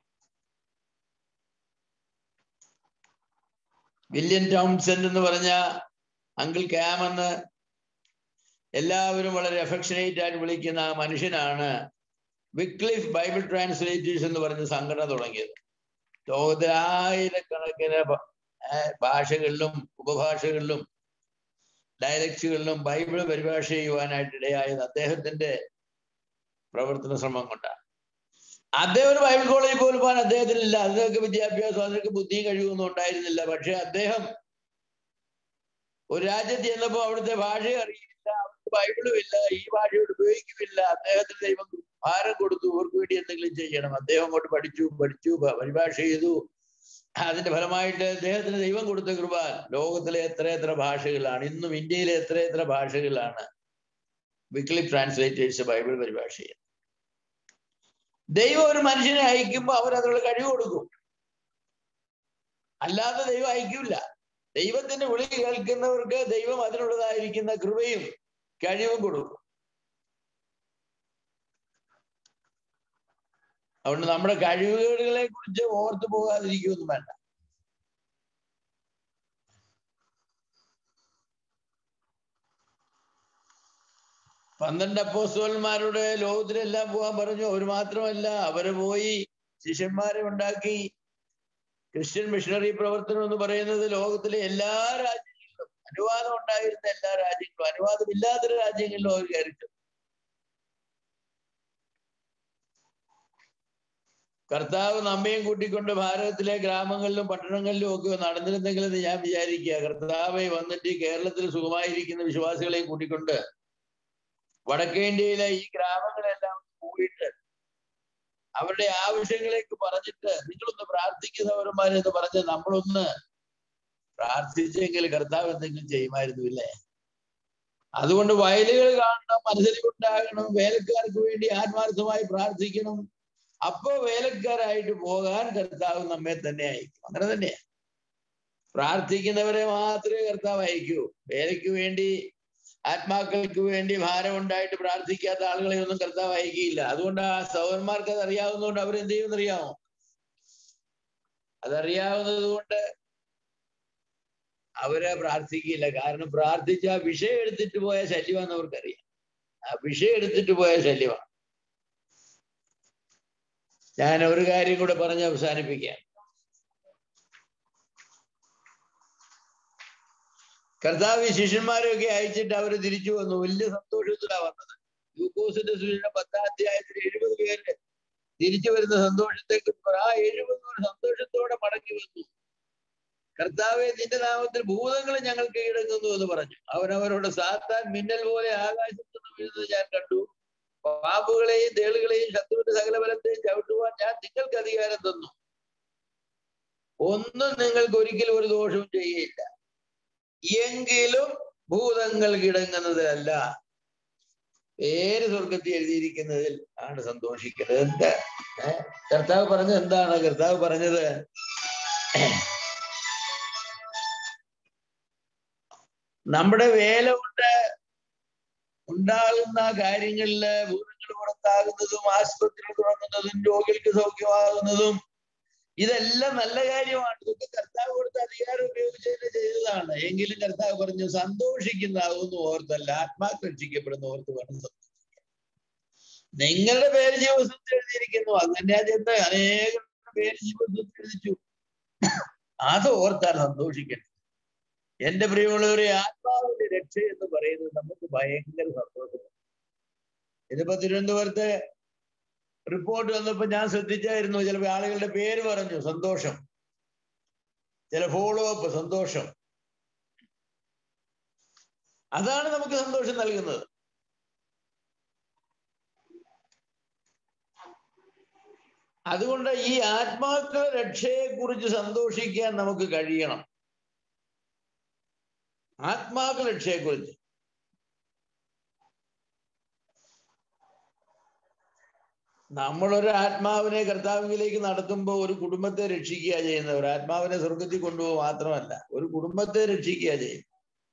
William Townsend എന്ന് പറഞ്ഞ അങ്കിൾ ക്യാം എന്ന് എല്ലാവരും വളരെ അഫക്ഷനേറ്റ് ആയിട്ട് വിളിക്കുന്ന ആ മനുഷ്യനാണ് വിക്ലിഫ് ബൈബിൾ ട്രാൻസ്ലേറ്റേഴ്സ് എന്ന് പറഞ്ഞ സംഘടന തുടങ്ങിയത് ലോകത്തിലെ ആയിരക്കണക്കിന് ഭ- ഏർ ഭാഷകളിലും ഉപഭാഷകളിലും ഡയലക്റ്റുകളിലും ബൈബിൾ പരിഭാഷ ചെയ്യുവാനായിട്ട് ഇടയായത് അദ്ദേഹത്തിന്റെ പ്രവർത്തന ശ്രമം കൊണ്ടാണ് അദ്ദേഹം ഒരു ബൈബിൾ കോളേജിൽ പോലും പോകാൻ അദ്ദേഹത്തിനില്ല അതിനൊക്കെ വിദ്യാഭ്യാസം അതിനൊക്കെ ബുദ്ധിയും കഴിവൊന്നും ഉണ്ടായിരുന്നില്ല പക്ഷെ അദ്ദേഹം ഒരു രാജ്യത്ത് ചെന്നപ്പോ അവിടുത്തെ ഭാഷ അറിയില്ല അവിടുത്തെ ബൈബിളും ഇല്ല ഈ ഭാഷയോട് ഉപയോഗിക്കുമില്ല അദ്ദേഹത്തിന് ദൈവം ഭാരം കൊടുത്തു ഇവർക്ക് വേണ്ടി എന്തെങ്കിലും ചെയ്യണം അദ്ദേഹം അങ്ങോട്ട് പഠിച്ചു പഠിച്ചു പ- പരിഭാഷ ചെയ്തു അതിന്റെ ഫലമായിട്ട് അദ്ദേഹത്തിന് ദൈവം കൊടുത്ത കൃപ ലോകത്തിലെ എത്ര എത്ര ഭാഷകളാണ് ഇന്നും ഇന്ത്യയിലെ എത്ര എത്ര ഭാഷകളാണ് വിക്ലി ട്രാൻസ്ലേറ്റേഴ്സ് ബൈബിൾ പരിഭാഷ ചെയ്യുന്നത് ദൈവം ഒരു മനുഷ്യനെ അയക്കുമ്പോൾ അവർ അതിനുള്ള കഴിവ് കൊടുക്കും അല്ലാതെ ദൈവം അയക്കില്ല ദൈവത്തിന്റെ വിളി കേൾക്കുന്നവർക്ക് ദൈവം അതിനുള്ളതായിരിക്കുന്ന കൃപയും കഴിവും കൊടുക്കും അതുകൊണ്ട് നമ്മുടെ കഴിവുകളെ കുറിച്ച് ഓർത്തു പോകാതിരിക്കുകയൊന്നും വേണ്ട പന്ത്രണ്ട് അപ്പോസ്തലന്മാരുടെ ലോകത്തിലെല്ലാം പോകാൻ പറഞ്ഞു അവർ മാത്രമല്ല അവര് പോയി ശിഷ്യന്മാരെ ഉണ്ടാക്കി ക്രിസ്ത്യൻ മിഷണറി പ്രവർത്തനം എന്ന് പറയുന്നത് ലോകത്തിലെ എല്ലാ രാജ്യങ്ങളിലും അനുവാദം ഉണ്ടായിരുന്ന എല്ലാ രാജ്യങ്ങളും അനുവാദമില്ലാത്ത രാജ്യങ്ങളിലും അവർ കയറിച്ചു കർത്താവ് നമ്മയും കൂട്ടിക്കൊണ്ട് ഭാരതത്തിലെ ഗ്രാമങ്ങളിലും പട്ടണങ്ങളിലും ഒക്കെ നടന്നിരുന്നെങ്കിലെന്ന് ഞാൻ വിചാരിക്കുക കർത്താവെ വന്നിട്ട് ഈ കേരളത്തിൽ സുഖമായിരിക്കുന്ന വിശ്വാസികളെയും കൂട്ടിക്കൊണ്ട് വടക്കേ ഇന്ത്യയിലെ ഈ ഗ്രാമങ്ങളെല്ലാം പോയിട്ട് അവരുടെ ആവശ്യങ്ങളേക്ക് പറഞ്ഞിട്ട് നിങ്ങളൊന്ന് പ്രാർത്ഥിക്കുന്നവരന്മാരെന്ന് പറഞ്ഞ് നമ്മളൊന്ന് പ്രാർത്ഥിച്ചെങ്കിൽ കർത്താവ് എന്തെങ്കിലും ചെയ്യുമായിരുന്നു ഇല്ലേ അതുകൊണ്ട് വയലുകൾ കാണണം മനസ്സിലുണ്ടാകണം വേലക്കാർക്ക് വേണ്ടി ആത്മാർത്ഥമായി പ്രാർത്ഥിക്കണം അപ്പോ വേലക്കാരായിട്ട് പോകാൻ കർത്താവ് നമ്മെ തന്നെ അയക്കും അങ്ങനെ തന്നെയാ പ്രാർത്ഥിക്കുന്നവരെ മാത്രമേ കർത്താവ് അയക്കൂ വേലയ്ക്ക് വേണ്ടി ആത്മാക്കൾക്ക് വേണ്ടി ഭാരം ഉണ്ടായിട്ട് പ്രാർത്ഥിക്കാത്ത ആളുകളെ ഒന്നും കർത്താവ് അയക്കിയില്ല അതുകൊണ്ട് ആ സൗരന്മാർക്ക് അത് അറിയാവുന്നതുകൊണ്ട് അവരെന്ത് ചെയ്യുമെന്ന് അറിയാമോ അതറിയാവുന്നത് കൊണ്ട് അവരെ പ്രാർത്ഥിക്കില്ല കാരണം പ്രാർത്ഥിച്ച ആ വിഷയം എടുത്തിട്ട് പോയ ശല്യമാണെന്ന് അവർക്കറിയാം ആ വിഷയം എടുത്തിട്ട് പോയ ശല്യമാണ് ഞാൻ ഒരു കാര്യം കൂടെ പറഞ്ഞ് അവസാനിപ്പിക്കാം കർത്താവ് ഈ ശിഷ്യന്മാരെയൊക്കെ അയച്ചിട്ട് അവർ തിരിച്ചു വന്നു വലിയ സന്തോഷത്തിലാണ് വന്നത് ഗ്ലൂക്കോസിന്റെ സുവിശേഷം പത്താം അധ്യായത്തിൽ എഴുപത് പേര് തിരിച്ചു വരുന്ന സന്തോഷത്തേക്ക് ആ എഴുപത് പേർ സന്തോഷത്തോടെ മടങ്ങി വന്നു കർത്താവെ നിന്റെ നാമത്തിൽ ഭൂതങ്ങൾ ഞങ്ങൾക്ക് കീഴടങ്ങുന്നു എന്ന് പറഞ്ഞു അവനവരോട് സാത്താൻ മിന്നൽ പോലെ ആകാശത്ത് നിന്ന് വീഴുന്നത് ഞാൻ കണ്ടു പാമ്പുകളെയും തേളുകളെയും ശത്രുവിന്റെ സകല ബലത്തെയും ചവിട്ടുവാൻ ഞാൻ നിങ്ങൾക്ക് അധികാരം തന്നു ഒന്നും നിങ്ങൾക്ക് ഒരിക്കലും ഒരു ദോഷവും ചെയ്യയില്ല എങ്കിലും ഭൂതങ്ങൾ കിടങ്ങുന്നതിലല്ല പേര് സ്വർഗത്തിൽ എഴുതിയിരിക്കുന്നതിൽ ആണ് സന്തോഷിക്കുന്നത് എന്താ ഏ? കർത്താവ് പറഞ്ഞത് എന്താണ് കർത്താവ് പറഞ്ഞത് നമ്മുടെ വേല കൊണ്ട് ഉണ്ടാകുന്ന കാര്യങ്ങളില് ഭൂതങ്ങൾ പുറത്താകുന്നതും ആശുപത്രികൾ തുടങ്ങുന്നതും രോഗികൾക്ക് സൗഖ്യമാകുന്നതും ഇതെല്ലാം നല്ല കാര്യമാണ് ഇതൊക്കെ കർത്താവ് കൊടുത്ത അധികാരം ഉപയോഗിച്ച് തന്നെ ചെയ്തതാണ് എങ്കിലും കർത്താവ് പറഞ്ഞു സന്തോഷിക്കുന്നതാകുന്നു ഓർത്തല്ല ആത്മാക്കൾ രക്ഷിക്കപ്പെടുന്ന ഓർത്ത് വേണം സന്തോഷിക്കാൻ നിങ്ങളുടെ പേര് ജീവസത്തിൽ എഴുതിയിരിക്കുന്നു അത് തന്നെയാ ചെന്ന് അനേകം പേര് ജീവസത്തിൽ എഴുതിച്ചു അത് ഓർത്താൽ സന്തോഷിക്കണം എന്റെ പ്രിയമുള്ളവരെ ആത്മാവിന്റെ രക്ഷ എന്ന് പറയുന്നത് നമുക്ക് ഭയങ്കര സന്തോഷമാണ് ഇതിപ്പോ തിരുവനന്തപുരത്തെ റിപ്പോർട്ട് വന്നപ്പോ ഞാൻ ശ്രദ്ധിച്ചായിരുന്നു ചില ആളുകളുടെ പേര് പറഞ്ഞു സന്തോഷം ചില ഫോളോ അപ്പ് സന്തോഷം അതാണ് നമുക്ക് സന്തോഷം നൽകുന്നത് അതുകൊണ്ട് ഈ ആത്മാക്കള രക്ഷയെ കുറിച്ച് സന്തോഷിക്കാൻ നമുക്ക് കഴിയണം ആത്മാക്കള രക്ഷയെ കുറിച്ച് നമ്മളൊരു ആത്മാവിനെ കർത്താവിലേക്ക് നടത്തുമ്പോൾ ഒരു കുടുംബത്തെ രക്ഷിക്കുക ചെയ്യുന്നത് ഒരു ആത്മാവിനെ സ്വർഗത്തിൽ കൊണ്ടുപോകുക മാത്രമല്ല ഒരു കുടുംബത്തെ രക്ഷിക്കുക ചെയ്യും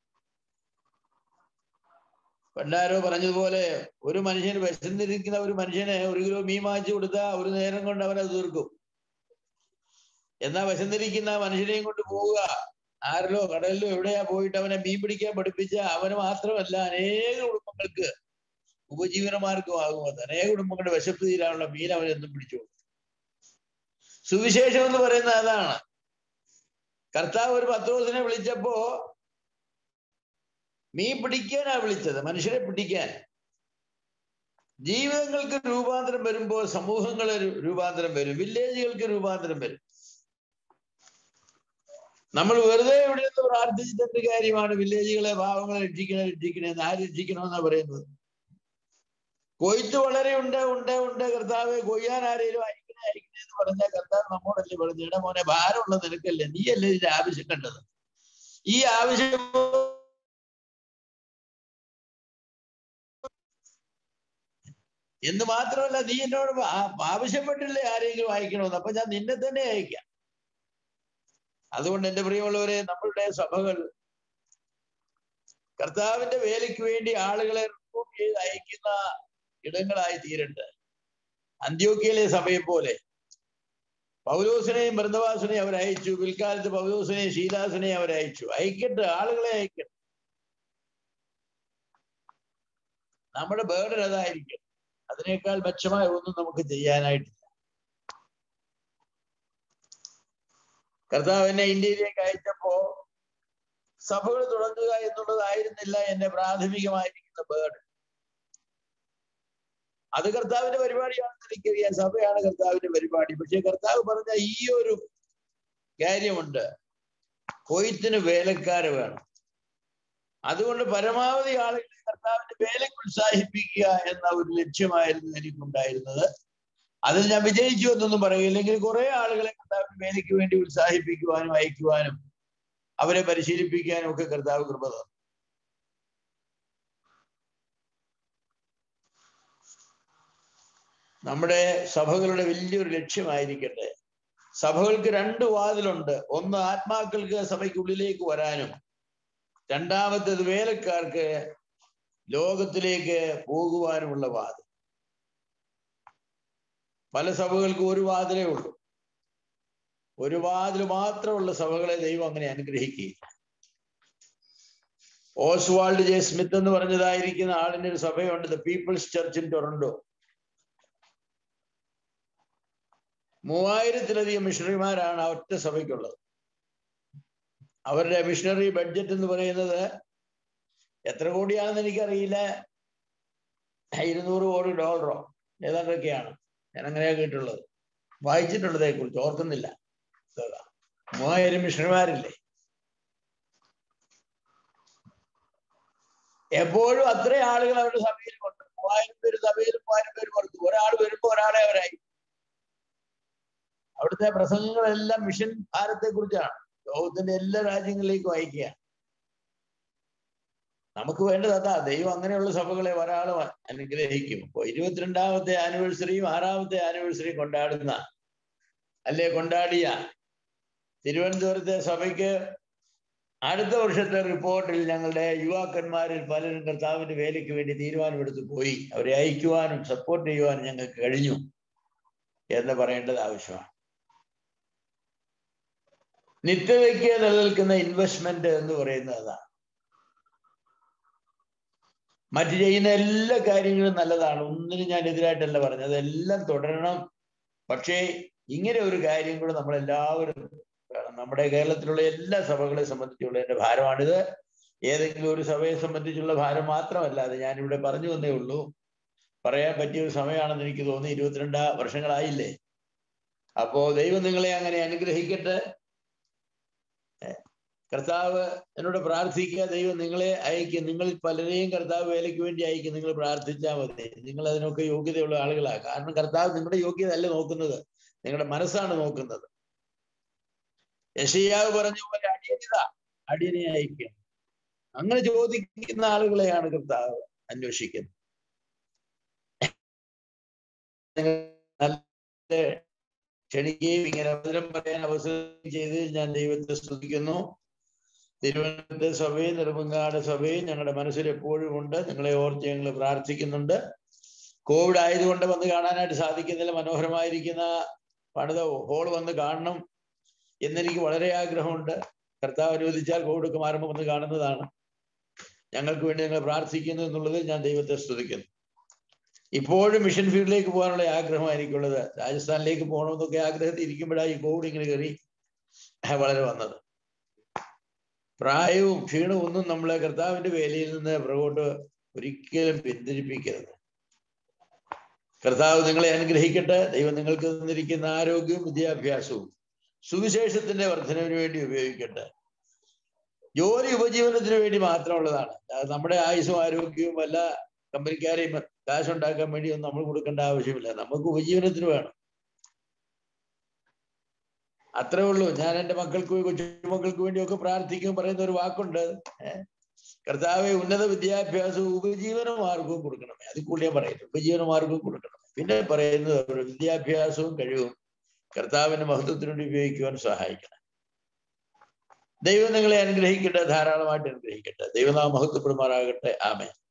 പണ്ടാരോ പറഞ്ഞതുപോലെ ഒരു മനുഷ്യന് വിശന്നിരിക്കുന്ന ഒരു മനുഷ്യന് ഒരു കിലോ മീൻ വാങ്ങിച്ചു കൊടുത്താൽ ഒരു നേരം കൊണ്ട് അവനത് തീർക്കും എന്നാ വിശന്നിരിക്കുന്ന മനുഷ്യനെയും കൊണ്ട് പോവുക ആരിലോ കടലിലോ എവിടെയാ പോയിട്ട് അവനെ മീൻ പിടിക്കാൻ പഠിപ്പിച്ച അവന് മാത്രമല്ല അനേക കുടുംബങ്ങൾക്ക് ഉപജീവന മാർഗമാകും അത് അനേക കുടുംബങ്ങളുടെ വിശപ്പ് തീരാനുള്ള മീൻ അവനെന്നും പിടിച്ചു സുവിശേഷം എന്ന് പറയുന്നത് അതാണ് കർത്താവ് ഒരു പത്രോസിനെ വിളിച്ചപ്പോ മീൻ പിടിക്കാനാ വിളിച്ചത് മനുഷ്യരെ പിടിക്കാൻ ജീവിതങ്ങൾക്ക് രൂപാന്തരം വരുമ്പോൾ സമൂഹങ്ങൾ രൂപാന്തരം വരും വില്ലേജുകൾക്ക് രൂപാന്തരം വരും നമ്മൾ വെറുതെ ഇവിടെ നിന്ന് പ്രാർത്ഥിച്ചിട്ട് കാര്യമാണ് വില്ലേജുകളെ പാവങ്ങളെ രക്ഷിക്കണേ രക്ഷിക്കണേ എന്ന് ആര് രക്ഷിക്കണമെന്നാ പറയുന്നത് കൊയ്ത്ത് വളരെ ഉണ്ട് ഉണ്ട് ഉണ്ട് കർത്താവ് കൊയ്യാൻ ആരെങ്കിലും അയക്കണേ അയക്കണേ എന്ന് പറഞ്ഞാൽ കർത്താവ് നമ്മോടല്ലേ പറഞ്ഞു ഇട മോനെ ഭാരമുള്ള നിനക്കല്ലേ നീയല്ലേ ഇതിന്റെ ആവശ്യം കണ്ടത് ഈ ആവശ്യം എന്ന് മാത്രമല്ല നീ എന്നോട് ആവശ്യപ്പെട്ടില്ലേ ആരെങ്കിലും അയക്കണമെന്ന് അപ്പൊ ഞാൻ നിന്നെ തന്നെ അയക്കാം അതുകൊണ്ട് എന്റെ പ്രിയമുള്ളവരെ നമ്മളുടെ സഭകൾ കർത്താവിന്റെ വേലയ്ക്ക് വേണ്ടി ആളുകളെ റിക്രൂട്ട് ചെയ്ത് അയക്കുന്ന ഇടങ്ങളായി തീരട്ടെ അന്ത്യോക്കിയയിലെ സഭയെ പോലെ പൗലോസിനെയും ബൃന്ദവാസിനെയും അവർ അയച്ചു പിൽക്കാലത്ത് പൗലോസിനെയും ശീലാസിനെയും അവർ അയച്ചു അയക്കട്ടെ ആളുകളെ അയക്കട്ടെ നമ്മുടെ ബേർഡൻ അതായിരിക്കും അതിനേക്കാൾ മെച്ചമായ ഒന്നും നമുക്ക് ചെയ്യാനായിട്ടില്ല കർത്താവ് എന്നെ ഇന്ത്യയിലേക്ക് അയച്ചപ്പോ സഭകൾ തുടങ്ങുക എന്നുള്ളതായിരുന്നില്ല എന്റെ പ്രാഥമികമായിരിക്കുന്ന ബേർഡ് അത് കർത്താവിന്റെ പരിപാടിയാണെന്ന് എനിക്കറിയാം സഭയാണ് കർത്താവിന്റെ പരിപാടി പക്ഷെ കർത്താവ് പറഞ്ഞ ഈ ഒരു കാര്യമുണ്ട് കൊയ്ത്തിന് വേലക്കാര് വേണം അതുകൊണ്ട് പരമാവധി ആളുകളെ കർത്താവിന്റെ വേലയ്ക്ക് ഉത്സാഹിപ്പിക്കുക എന്ന ഒരു ലക്ഷ്യമായിരുന്നു എനിക്കുണ്ടായിരുന്നത് അതിൽ ഞാൻ വിജയിച്ചു എന്നൊന്നും പറയില്ലെങ്കിൽ കുറെ ആളുകളെ കർത്താവിന്റെ വേലയ്ക്ക് വേണ്ടി ഉത്സാഹിപ്പിക്കുവാനും അയക്കുവാനും അവരെ പരിശീലിപ്പിക്കാനും ഒക്കെ കർത്താവ് കൃപ തന്നു നമ്മുടെ സഭകളുടെ വലിയൊരു ലക്ഷ്യമായിരിക്കട്ടെ സഭകൾക്ക് രണ്ട് വാതിലുണ്ട് ഒന്ന് ആത്മാക്കൾക്ക് സഭയ്ക്കുള്ളിലേക്ക് വരാനും രണ്ടാമത്തേത് വേലക്കാർക്ക് ലോകത്തിലേക്ക് പോകുവാനുമുള്ള വാതിൽ പല സഭകൾക്കും ഒരു വാതിലേ ഉള്ളൂ ഒരു വാതിൽ മാത്രമുള്ള സഭകളെ ദൈവം അങ്ങനെ അനുഗ്രഹിക്കുകയില്ല ഓസ്വാൾഡ് ജെ സ്മിത്ത് എന്ന് പറഞ്ഞതായിരിക്കുന്ന ആളിന്റെ ഒരു സഭയുണ്ട് the people's church in Toronto മൂവായിരത്തിലധികം മിഷണറിമാരാണ് ആ ഒറ്റ സഭയ്ക്കുള്ളത് അവരുടെ മിഷണറി ബഡ്ജറ്റ് എന്ന് പറയുന്നത് എത്ര കോടിയാണെന്ന് എനിക്കറിയില്ല ഇരുന്നൂറ് കോടി ഡോളറോ ഏതാണ്ടൊക്കെയാണ് ഞാൻ അങ്ങനെയാ കേട്ടുള്ളത് വായിച്ചിട്ടുള്ളതേ കുറിച്ച് ഓർക്കുന്നില്ല മൂവായിരം മിഷണറിമാരില്ലേ എപ്പോഴും അത്രയും ആളുകൾ അവരുടെ സഭയിൽ കൊണ്ട് മൂവായിരം പേര് സഭയിൽ മൂവായിരം പേര് പുറത്തു ഒരാൾ വരുമ്പോ ഒരാളെ അവരായി അവിടുത്തെ പ്രസംഗങ്ങളെല്ലാം മിഷൻ ഭാരത്തെ കുറിച്ചാണ് ലോകത്തിന്റെ എല്ലാ രാജ്യങ്ങളിലേക്കും അയക്കുക നമുക്ക് വേണ്ടത് അതാ ദൈവം അങ്ങനെയുള്ള സഭകളെ ഒരാളും അനുഗ്രഹിക്കും ഇപ്പൊ ഇരുപത്തിരണ്ടാമത്തെ ആനിവേഴ്സറിയും ആറാമത്തെ ആനിവേഴ്സറിയും കൊണ്ടാടുന്ന അല്ലെ കൊണ്ടാടിയ തിരുവനന്തപുരത്തെ സഭയ്ക്ക് അടുത്ത വർഷത്തെ റിപ്പോർട്ടിൽ ഞങ്ങളുടെ യുവാക്കന്മാരിൽ പലരും കർത്താവിന്റെ വേലയ്ക്ക് വേണ്ടി തീരുമാനമെടുത്ത് പോയി അവരെ അയക്കുവാനും സപ്പോർട്ട് ചെയ്യുവാനും ഞങ്ങൾക്ക് കഴിഞ്ഞു എന്ന് പറയേണ്ടത് ആവശ്യമാണ് നിത്യതയ്ക്ക് നിലനിൽക്കുന്ന ഇൻവെസ്റ്റ്മെന്റ് എന്ന് പറയുന്നത് അതാണ് മറ്റു ചെയ്യുന്ന എല്ലാ കാര്യങ്ങളും നല്ലതാണ് ഒന്നിനും ഞാൻ എതിരായിട്ടല്ല പറഞ്ഞത് അതെല്ലാം തുടരണം പക്ഷേ ഇങ്ങനെ ഒരു കാര്യം കൂടെ നമ്മൾ എല്ലാവരും വേണം നമ്മുടെ കേരളത്തിലുള്ള എല്ലാ സഭകളെ സംബന്ധിച്ചുള്ള എന്റെ ഭാരമാണിത് ഏതെങ്കിലും ഒരു സഭയെ സംബന്ധിച്ചുള്ള ഭാരം മാത്രമല്ല അത് ഞാനിവിടെ പറഞ്ഞു വന്നേ ഉള്ളൂ പറയാൻ പറ്റിയ ഒരു സമയമാണെന്ന് എനിക്ക് തോന്നി ഇരുപത്തിരണ്ട് വർഷങ്ങളായില്ലേ അപ്പോ ദൈവം നിങ്ങളെ അങ്ങനെ അനുഗ്രഹിക്കട്ടെ കർത്താവ് എന്നോട് പ്രാർത്ഥിക്കുക ദൈവം നിങ്ങളെ അയക്കും നിങ്ങൾ പലരെയും കർത്താവ് വേലയ്ക്ക് വേണ്ടി അയക്കും നിങ്ങൾ പ്രാർത്ഥിച്ചാൽ മതി നിങ്ങൾ അതിനൊക്കെ യോഗ്യതയുള്ള ആളുകളാണ് കാരണം കർത്താവ് നിങ്ങളുടെ യോഗ്യത അല്ല നോക്കുന്നത് നിങ്ങളുടെ മനസ്സാണ് നോക്കുന്നത് യശയ്യാവ് പറഞ്ഞ പോലെ അടിയനിത അടിയനെ അയക്കും അങ്ങനെ ചോദിക്കുന്ന ആളുകളെയാണ് കർത്താവ് അന്വേഷിക്കുന്നത് നല്ല ക്ഷണിക്കുകയും ഇങ്ങനെ അവസരം പറയാൻ അവസരം ചെയ്ത് ഞാൻ ദൈവത്തെ സ്തുതിക്കുന്നു തിരുവനന്തപുരത്തെ സഭയും നെടുമങ്ങാട് സഭയും ഞങ്ങളുടെ മനസ്സിൽ എപ്പോഴും ഉണ്ട് നിങ്ങളെ ഓർത്ത് ഞങ്ങൾ പ്രാർത്ഥിക്കുന്നുണ്ട് കോവിഡ് ആയതുകൊണ്ട് വന്ന് കാണാനായിട്ട് സാധിക്കുന്നില്ല മനോഹരമായിരിക്കുന്ന പണിത ഹോൾ വന്ന് കാണണം എന്നെനിക്ക് വളരെ ആഗ്രഹമുണ്ട് കർത്താവ് അനുവദിച്ചാൽ കോവിഡ് ഒക്കെ മാറുമ്പോൾ വന്ന് കാണുന്നതാണ് ഞങ്ങൾക്ക് വേണ്ടി ഞങ്ങൾ പ്രാർത്ഥിക്കുന്നു എന്നുള്ളതിൽ ഞാൻ ദൈവത്തെ സ്തുതിക്കുന്നു ഇപ്പോഴും മിഷൻ ഫീൽഡിലേക്ക് പോകാനുള്ള ആഗ്രഹമാണ് എനിക്കുള്ളത് രാജസ്ഥാനിലേക്ക് പോകണമെന്നൊക്കെ ആഗ്രഹത്തിൽ ഇരിക്കുമ്പോഴാണ് ഈ കോവിഡ് ഇങ്ങനെ കയറി വളരെ വന്നത് പ്രായവും ക്ഷീണവും ഒന്നും നമ്മളെ കർത്താവിന്റെ വേലയിൽ നിന്ന് പുറകോട്ട് ഒരിക്കലും പിന്തിരിപ്പിക്കരുത് കർത്താവ് നിങ്ങളെ അനുഗ്രഹിക്കട്ടെ ദൈവം നിങ്ങൾക്ക് തന്നിരിക്കുന്ന ആരോഗ്യവും വിദ്യാഭ്യാസവും സുവിശേഷത്തിന്റെ വർധനവിന് വേണ്ടി ഉപയോഗിക്കട്ടെ ജോലി ഉപജീവനത്തിന് വേണ്ടി മാത്രമുള്ളതാണ് അത് നമ്മുടെ ആയുസ്സും ആരോഗ്യവും വല്ല കമ്പനിക്കാരെയും കാശുണ്ടാക്കാൻ വേണ്ടി ഒന്നും നമ്മൾ കൊടുക്കേണ്ട ആവശ്യമില്ല നമുക്ക് ഉപജീവനത്തിന് വേണം അത്രേ ഉള്ളൂ ഞാൻ എൻ്റെ മക്കൾക്ക് കൊച്ചുമക്കൾക്ക് വേണ്ടിയൊക്കെ പ്രാർത്ഥിക്കും പറയുന്ന ഒരു വാക്കുണ്ട് ഏഹ് കർത്താവെ ഉന്നത വിദ്യാഭ്യാസവും ഉപജീവന മാർഗവും കൊടുക്കണമേ അതിൽ കൂടി ഞാൻ പറയുന്നു ഉപജീവന മാർഗവും കൊടുക്കണം പിന്നെ പറയുന്നത് ഒരു വിദ്യാഭ്യാസവും കഴിവും കർത്താവിന്റെ മഹത്വത്തിനു വേണ്ടി ഉപയോഗിക്കുവാൻ സഹായിക്കണം ദൈവം നിങ്ങളെ അനുഗ്രഹിക്കട്ടെ ധാരാളമായിട്ട് അനുഗ്രഹിക്കട്ടെ ദൈവനാമ മഹത്വപ്പെടുമാറാകട്ടെ ആമേ